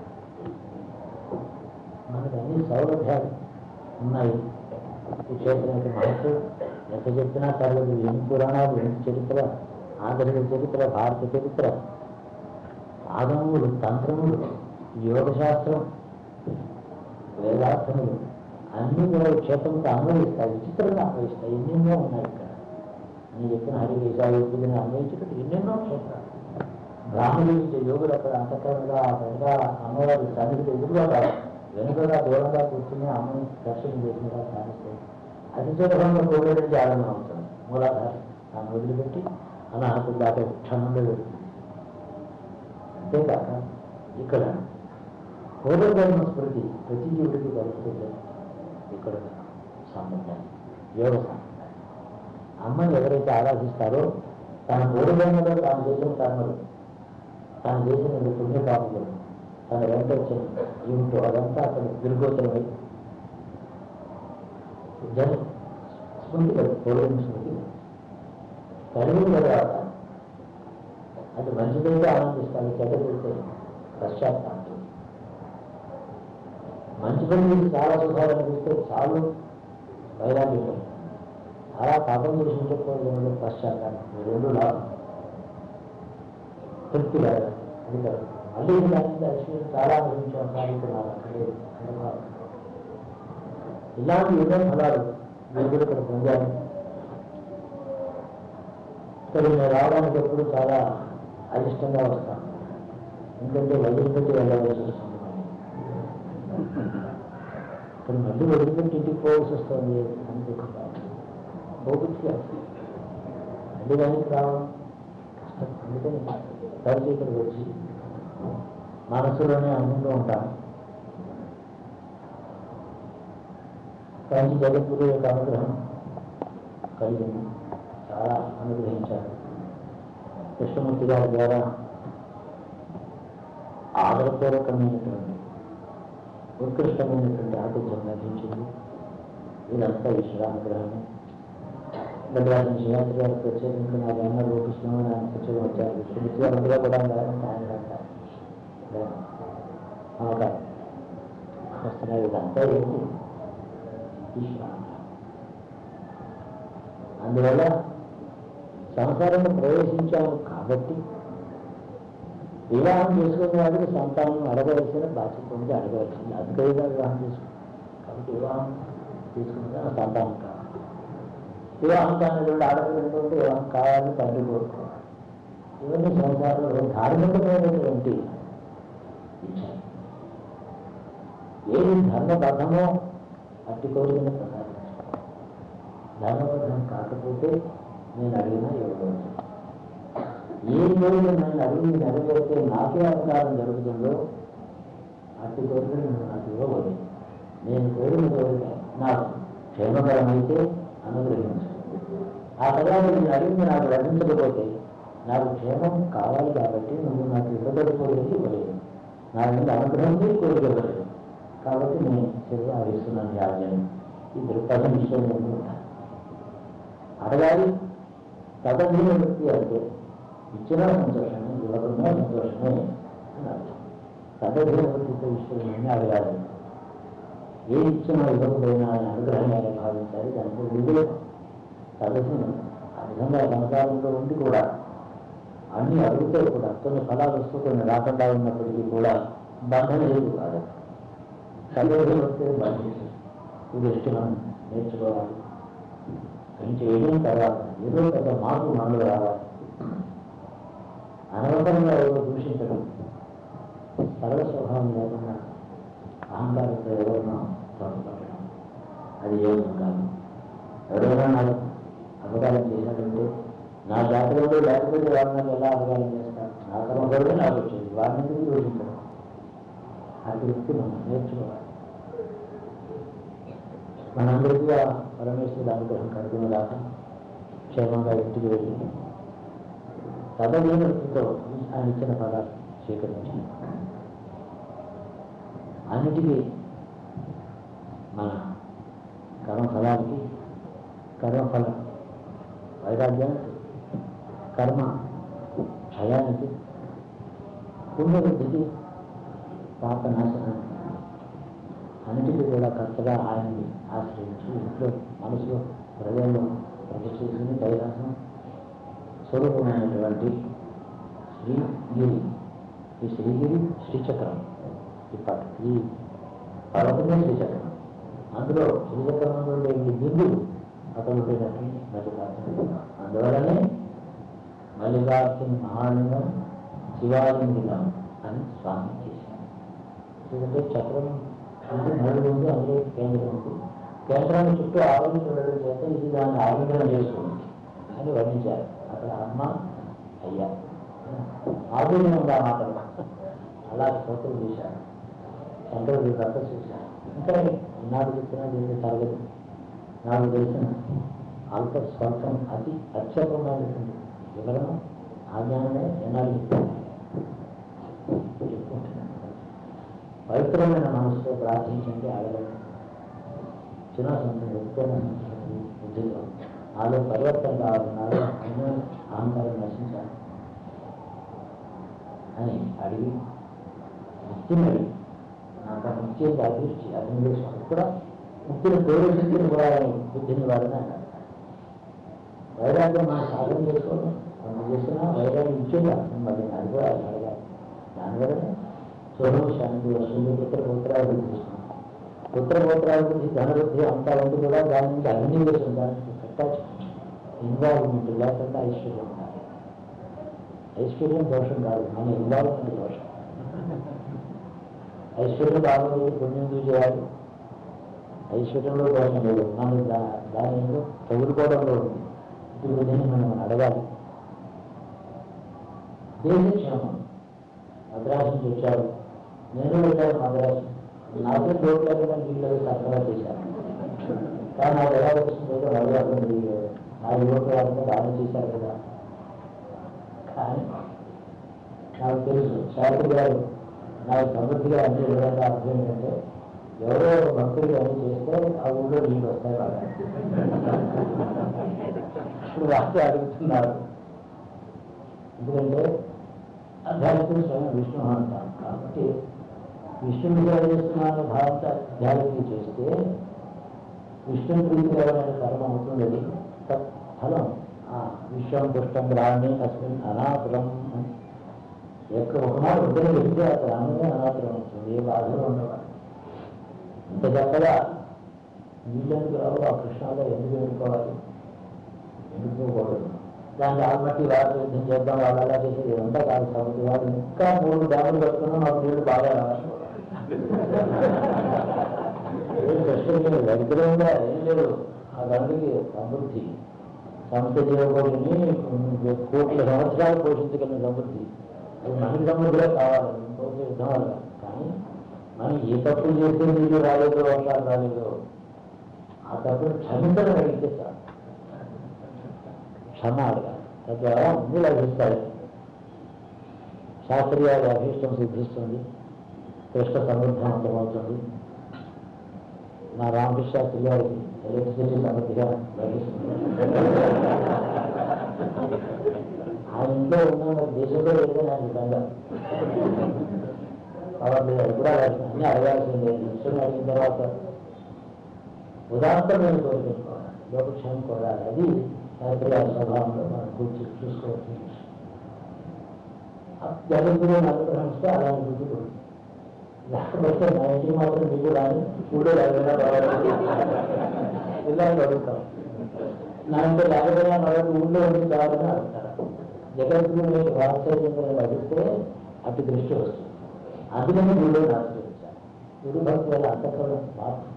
మనకు అన్ని సౌలభ్యాలు ఉన్నాయి ఈ క్షేత్రం యొక్క మహత్వం ఎంత చెప్పినా పర్లేదు ఎన్ని పురాణాలు ఎన్ని చరిత్ర ఆంధ్రుల చరిత్ర భారత చరిత్ర ఆగములు తంత్రములు యోగశాస్త్రం వేదార్థములు అన్నీ కూడా ఈ క్షేత్రంతో అన్వయిస్తాయి విచిత్రంగా అన్వయిస్తాయి ఎన్నెన్నో ఉన్నాయి ఇక్కడ నేను చెప్పిన హరికేశాయోగులను అన్వయించినట్టు ఎన్నెన్నో క్షేత్రాలు బ్రాహ్మణుల నుంచి యోగులు అక్కడ అంతఃకరణగా వెనక అమ్మవారి సన్నిధికి ఎదురుగా కాదు వెనుకగా దూరంగా కూర్చుని అమ్మని దర్శనం చేసినగా కానిస్తాయి అతి సులభంగా కోవిడ్ నుంచి ఆరంభం అవుతుంది మూలాధారం దాన్ని వదిలిపెట్టి అనాహతులు దాకా క్షణంలో వెళ్తుంది అంతేకాక ఇక్కడ పూర్వజన్మ స్మృతి ప్రతి జీవుడికి కలుగుతుంది ఇక్కడ సామర్థ్యం యోగ సామర్థ్యం అమ్మని ఎవరైతే ఆరాధిస్తారో తన పూర్వజన్మలో తాను చేసిన కర్మలు తాను చేసిన పుణ్యపాపములు తన వెంట వచ్చిన ఏమిటో అదంతా అతను దుర్గోచరమై జన స్మృతి లేదు పూర్వం స్మృతి లేదు. కలిగిన తర్వాత అది మంచిదైతే ఆనందిస్తాను చెడ్డదైతే పశ్చాత్తాపం మంచి పని చేసి చాలా సుఖాలు అనిపిస్తే చాలు వైరాగ్యం లేదు. చాలా పాపం చేసి ఉంచకపోతే పశ్చాత్తాపం ఈ రెండు లాభం తృప్తి లేదు అది కాదు మళ్ళీ దానికి ఐశ్వర్యం చాలా అనుభవించాం సాధిస్తున్నారు అక్కడే అనుభవం ఇలాంటి ఎన్నో ఫలాలు దేవుడు ఇక్కడ పొందాను ఇక్కడ నేను రావడానికి ఎప్పుడు చాలా అయిష్టంగా వస్తాను ఎందుకంటే వదిలిపెట్టి వెళ్ళవలసి వస్తుంది మరి. ఇక్కడ మళ్ళీ వదిలిపెట్టి ఇంటికి పోవాల్సి వస్తుంది అనుకుంటున్నాను పోగొట్టుగా మళ్ళీ దానికి రావడం కష్టం అందుకని తరచు ఇక్కడికి వచ్చి మనసులోనే ఆనందంగా ఉంటాను కానీ జగద్గురు యొక్క అనుగ్రహం కలిగింది చాలా అనుగ్రహించారు కృష్ణమూర్తి గారి ద్వారా ఆదరపూర్వకమైనటువంటి ఉత్కృష్టమైనటువంటి ఆతిథ్యం లభించింది ఇదంతా ఈశ్వరానుగ్రహమే భద్రాజన శివాజీ గారికి ప్రత్యేకంగా నా అన్న రూపిస్తున్నామని ఆయన ప్రత్యేకం వచ్చారు విష్ణుమూర్తి గారు అందులో కూడా ఉన్నారంటే ఆయన అంటారు నమ్మకాలు వస్తున్నాయి ఇదంతా ఏంటి ఈశ్వరానుగ్రహం అందువల్ల సంసారంలో ప్రవేశించాము కాబట్టి వివాహం చేసుకునే వాడికి సంతానం అడగవలసిన బాధ్యత ఉంది అడగవలసింది అందుకైనా వివాహం చేసుకుంటాం కాబట్టి వివాహం తీసుకుంటే ఆ సంతానం కావాలి వివాహం కానిటువంటి ఆడపిల్లటువంటి వివాహం కావాలని తండ్రి కోరుకోవాలి ఇవన్నీ సంసారంలో ధార్మికమైనటువంటి ఇచ్చ ఏది ధర్మబద్ధమో అట్టి కోరికను ప్రసాదించాలి ధర్మబద్ధం కాకపోతే నేను అడిగినా ఇవ్వకూడదు ఏ రోజు నన్ను అడిగి నెరవేరితే నాకే అవకాశం జరుగుతుందో అట్టి కోరికలు నువ్వు నాకు ఇవ్వకూడదు నేను కోరిన కోరిక నాకు క్షేమకరమైతే అనుగ్రహించు ఆ తర్వాత నేను అడిగింది నాకు లభించకపోతే నాకు క్షేమం కావాలి కాబట్టి నువ్వు నాకు ఇవ్వబడి కోరిక ఇవ్వలేదు నా మీద అనుగ్రహించి కోరిక ఇవ్వలేదు కాబట్టి నేను సేవ ఆవిస్తున్నాను యాజ్యం ఈ దృక్పథం విషయం ఉంటాను అడగాలి తదధీన వృత్తి అంటే ఇచ్చినా సంతోషమే ఇవ్వకుండా సంతోషమే అని అర్థం తదధీన వృత్తితో విషయం అడగాలి ఏ ఇచ్చినా ఇవ్వకపోయినా ఆయన అనుగ్రహంగా భావించాలి దాంట్లో విలువ తదధీనం ఆ విధంగా సంసారంలో ఉండి కూడా అన్ని అడుగుతే కూడా కొన్ని ఫలాలు వస్తూ కొన్ని రాకుండా ఉన్నప్పటికీ కూడా బంధన లేదు కాదు తదధీన వృత్తి బంధించి ఈ దృష్టి మనం నేర్చుకోవాలి కొంచెం చేయడం తర్వాత ఏదో పెద్ద మార్పు మనలో రావాలి అనవసరంగా ఏదో దూషించడం సర్వ స్వభావం లేకుండా అహంకారంతో ఎవరినో తప్పుపట్టడం అది యోగం కాదు ఎవరైనా నాకు అపకారం చేశాడంటే నా జాతకంలో లేకపోతే వారు నాకు ఎలా అపకారం చేస్తారు నా కర్మపడే నాకు వచ్చింది వారిని ఎందుకు దూషించడం ఆ వృత్తి మనం నేర్చుకోవాలి మనందరికీ ఆ పరమేశ్వరుడు అనుగ్రహం కలుగును దాకా క్షేమంగా ఇంటికి వెళ్ళి తదవృత్తితో ఆయన ఇచ్చిన పదాలు స్వీకరించి అన్నిటికీ మన కర్మఫలానికి కర్మఫల వైరాగ్యానికి కర్మ క్షయానికి పుణ్యవృద్ధికి పాప నాశనానికి అన్నిటికీ కూడా కరెక్ట్గా ఆయన్ని ఆశ్రయించి ఇంట్లో మనసులో హృదయంలో ప్రతిష్ఠ చేసుకుని కైలాసం స్వరూపమైనటువంటి శ్రీగిరి ఈ శ్రీగిరి శ్రీచక్రం ఈ పట్ ఈ పర్వతమే శ్రీచక్రం అందులో శ్రీచక్రంలో ఉండే ఈ బిందువు అక్కడ ఉండేటట్టు మల్లికార్జున అందువలనే మల్లికార్జున మహాలింగం శివాలింగం అని స్వామి చేశారు ఎందుకంటే చక్రం ఉంది నలుగు ఉంది అందులో కేంద్రం ఉంది కేంద్రాన్ని చుట్టూ ఆలోచన ఉండడం చేత ఇది దాన్ని ఆలింగనం చేసుకుంది అని వర్ణించారు అక్కడ అమ్మ అయ్యా ఆధునిక ఉంది ఆ మాటలు అలా స్తోత్రం చేశారు శంకరుడు తపస్సు చేశారు ఇంకా నాకు చెప్పిన దీనికి తరగతి నాకు తెలిసిన అల్ప స్వల్పం అతి అత్యల్పమైనటువంటి వివరణ ఆ జ్ఞానమే ఎన్నాళ్ళు చెప్తాను పవిత్రమైన మనసుతో ప్రార్థించండి ఆడలేదు చిన్న సంతం ఎప్పుడైన సంస్కృతి బుద్ధిలో నాలో పరివర్తన కావాలి నాలో అన్న అహంకారం నశించాలి అని అడిగి ముక్తిని అడిగి నాకు ఆ ముక్తి యొక్క అభిరుచి అభినివేశం కూడా ముక్తిని గౌరవించిన కూడా బుద్ధిని వాడని అన్నాడు వైరాగ్యం మనం సాధన చేసుకోవడం మనం చేసినా వైరాగ్యం ఇచ్చేదా మళ్ళీ అది కూడా అడగాలి దానివల్ల సోహం శాంతి వస్తుంది పుత్ర పుత్రాభివృద్ధి చేస్తున్నాం పుత్ర పుత్రాభివృద్ధి ధనవృద్ధి అంతా ఉంది కూడా దాని నుంచి అభినివేశం దానికి అటాచ్ ఇన్వాల్వ్మెంట్ లేకుండా ఐశ్వర్యం ఉండాలి ఐశ్వర్యం దోషం కాదు మన ఇన్వాల్వ్మెంట్ దోషం ఐశ్వర్యం బాగుంది పుణ్యం ఎందుకు చేయాలి ఐశ్వర్యంలో దోషం లేదు మనం దా దాని తగులుకోవడంలో ఉంది ఇప్పుడు దీన్ని మనం అడగాలి దేశక్షేమం మద్రాసు నుంచి వచ్చారు నేను వెళ్ళాను మద్రాసు నాకే చోటు లేకుండా వీళ్ళకి సరఫరా చేశాను కానీ నాకు ఎలా వస్తుందో వాళ్ళు అర్థం తెలియలేదు నా యువత వాళ్ళతో బాగా చేశారు కదా కానీ నాకు తెలుసు శాస్త్రి గారు నాకు సమృద్ధిగా అన్ని విధంగా అర్థం ఏంటంటే ఎవరో భక్తులు అన్ని చేస్తే ఆ ఊళ్ళో నీళ్ళు వస్తాయి బాగా ఇప్పుడు వాళ్ళు అడుగుతున్నారు ఎందుకంటే అధ్యాత్మిక స్వయం విష్ణు అంటాం కాబట్టి విష్ణుని సేవ చేస్తున్నాను భారత అధ్యాత్మిక చేస్తే విష్ణు ప్రీతికరమైన కర్మ అవుతుంది అది తత్ ఫలం ఆ విశ్వం పుష్టం గ్రామీ అస్మిన్ అనాథరం అని ఎక్కడ ఒకనాడు ఉద్దరం వెళ్తే ఆ గ్రామమే అనాథరం అవుతుంది ఏ బాధలు ఉండవు ఇంత చక్కగా నీళ్ళెందుకు రావు ఆ కృష్ణాలో ఎందుకు ఎన్నుకోవాలి ఎన్నుకోకూడదు దాన్ని ఆల్మట్టి వారు యుద్ధం చేద్దాం వాళ్ళు అలా చేసేది ఇదంతా కాదు సముద్రం వాళ్ళు ఇంకా మూడు డ్యాములు కట్టుకున్నా మాకు నీళ్లు బాగా రావాలి ఏం కష్టం లేదు దరిద్రంగా ఏం లేదు ఆ గంటకి సమృద్ధి సంస్థ జీవకోటిని కోట్ల సంవత్సరాలు పోషించగలిగిన సమృద్ధి అది మనకి సమృద్ధిలో కావాలి ఇంకొక యుద్ధం వల్ల కానీ మనం ఏ తప్పులు చేస్తే నీళ్ళు రాలేదో వర్షాలు రాలేదో ఆ తప్పులు క్షమించడం అడిగితే చాలు క్షమ అడగాలి తద్వారా అన్ని లభిస్తాయి శాస్త్రీయ అభీష్టం సిద్ధిస్తుంది కృష్ణ సమృద్ధవంతమవుతుంది నా రామకృష్ణ శాస్త్రి గారికి ఎలక్ట్రిసిటీ సమృద్ధిగా లభిస్తుంది ఆ ఇంట్లో ఉన్న దేశంలో ఏదో నాకు విధంగా కాబట్టి అది కూడా అన్ని అడగాల్సిందే విషయం అడిగిన తర్వాత ఉదాత్తమైన కోరుకోవాలి లోకక్షేమం కోరాలి అది శాస్త్రీయ స్వభావంలో మనం కూర్చి చూసుకోవచ్చు జగద్గురు అనుగ్రహిస్తే అలాంటి బుద్ధి కూడా లేకపోతే నా ఇంటికి మాత్రం మీకు రాని కూడా ఎవరైనా రావాలి ఇలాంటి అడుగుతాం నా ఇంట్లో లేకపోయినా వాళ్ళకి ఊళ్ళో ఉండి కావాలని అడుగుతారు జగద్గురు మీకు వాత్సల్యంగా లభిస్తే అటు దృష్టి వస్తుంది అందుకని గుళ్ళు ఆశ్రయించాలి గురు భక్తుల అంతఃకరణ మార్పు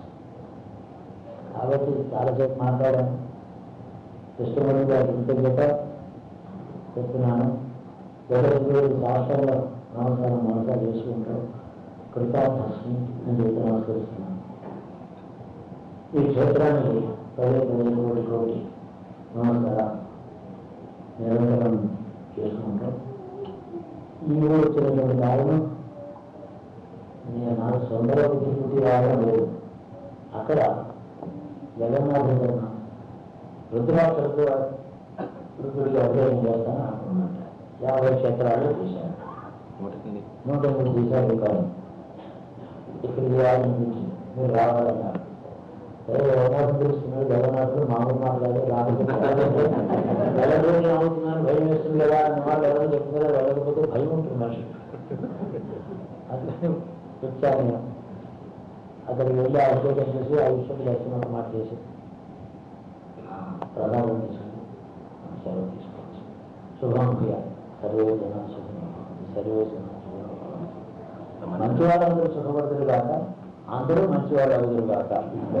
కాబట్టి చాలాసేపు మాట్లాడాను కృష్ణమణి గారి కృతజ్ఞత చెప్తున్నాను జగద్గురు శాస్త్రంలో నమస్కారం మనసా చేసుకుంటాం కృతార్థస్మి అని చెప్పి నమస్కరిస్తున్నాను ఈ క్షేత్రానికి పదే పదే కోటి కోటి నమస్కారం నిరంతరం చేసుకుంటాం ఈ ఊరు వచ్చినటువంటి కారణం నేను నాకు సొంతగా బుద్ధి బుద్ధి రావడం లేదు అక్కడ జగన్నాథ రుద్రాక్షలతో రుద్రుడికి అభిషేకం చేస్తాను అనుకున్నట్ట యాభై క్షేత్రాలు చేశాను నూట ఎనిమిది దేశాలు కాదు ఇక్కడికి రావాలనిపించి మీరు రావాలన్నారు సరే అవకాశం తెలుస్తున్నాడు జగన్నాథుడు మామూలు మాట్లాడి రాకపోతే వెళ్ళబోయి అవుతున్నాను భయం వేస్తుంది కదా అన్న వాళ్ళు ఎవరు చెప్తున్నారో వెళ్ళకపోతే భయం ఉంటుంది మనిషి అందుకని వచ్చాను నేను అక్కడికి వెళ్ళి అభిషేకం చేసి ఆ విషయం దర్శనం మాట చేసి ప్రధానం తీసుకుని సెలవు తీసుకోవచ్చు శుభం ప్రియ సర్వే జన శుభం సర్వే జన శుభం మంచి వాళ్ళందరూ సుఖపడుతురు కాక అందరూ మంచి వాళ్ళు అవుతురు కాక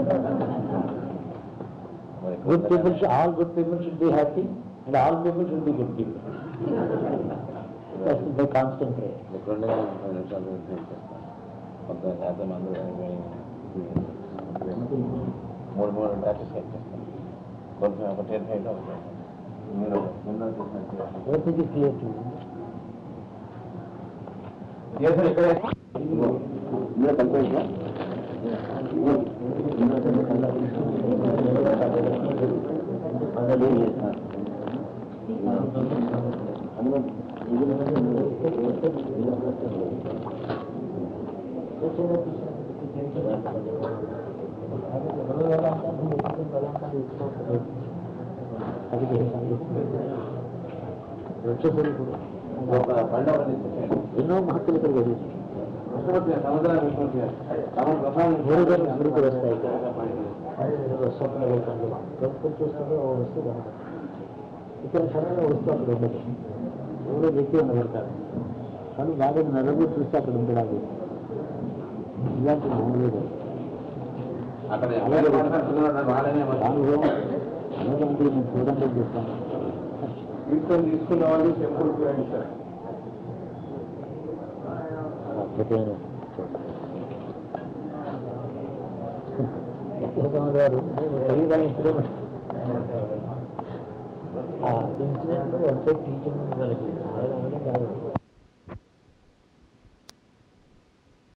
good people all good people should be happy and all people should be good people by constant prayer ఇక్కడుండే పది నిమిషాలు వెయిట్ చేస్తాను కొంత యాభై మంది మూడు మూడు బ్యాచెస్ సెట్ చేస్తాను కొంచెం ఒక టెన్ ఫైవ్ మీరు నిన్న చేసినట్టు What is clear to you? ఇక్కడే ఇందులో కలిపేసా వచ్చేసరికి ఇప్పుడు ఒక పండుగ ఎన్నో మహత్తులు ఇక్కడ జరిగింది సముద్రాన్ని మూడు గారు అభివృద్ధి వస్తాయి స్వప్న లోకంలో ప్రభుత్వం చూస్తుంటే ఓ వస్తువు కనపడదు ఇక్కడ సరైన వస్తువు అక్కడ ఉండదు ఎవరో వ్యక్తి ఉండబడతారు కానీ బాగా నలుగురు చూస్తే అక్కడ ఉండడానికి ఇలాంటి మామూలు అక్కడ ఎవరు మాట్లాడుతున్నారు వాళ్ళనే అనుభవం అలాంటి నేను చూడండి చూస్తాను తీసుకొని తీసుకున్న వాళ్ళు టెంపుల్ సార్ అద్భుతమైన గారు శరీరాన్ని ఇన్సిడెంట్ ఆ ఇన్సిడెంట్ ఎంతో టీచింగ్ వాళ్ళకి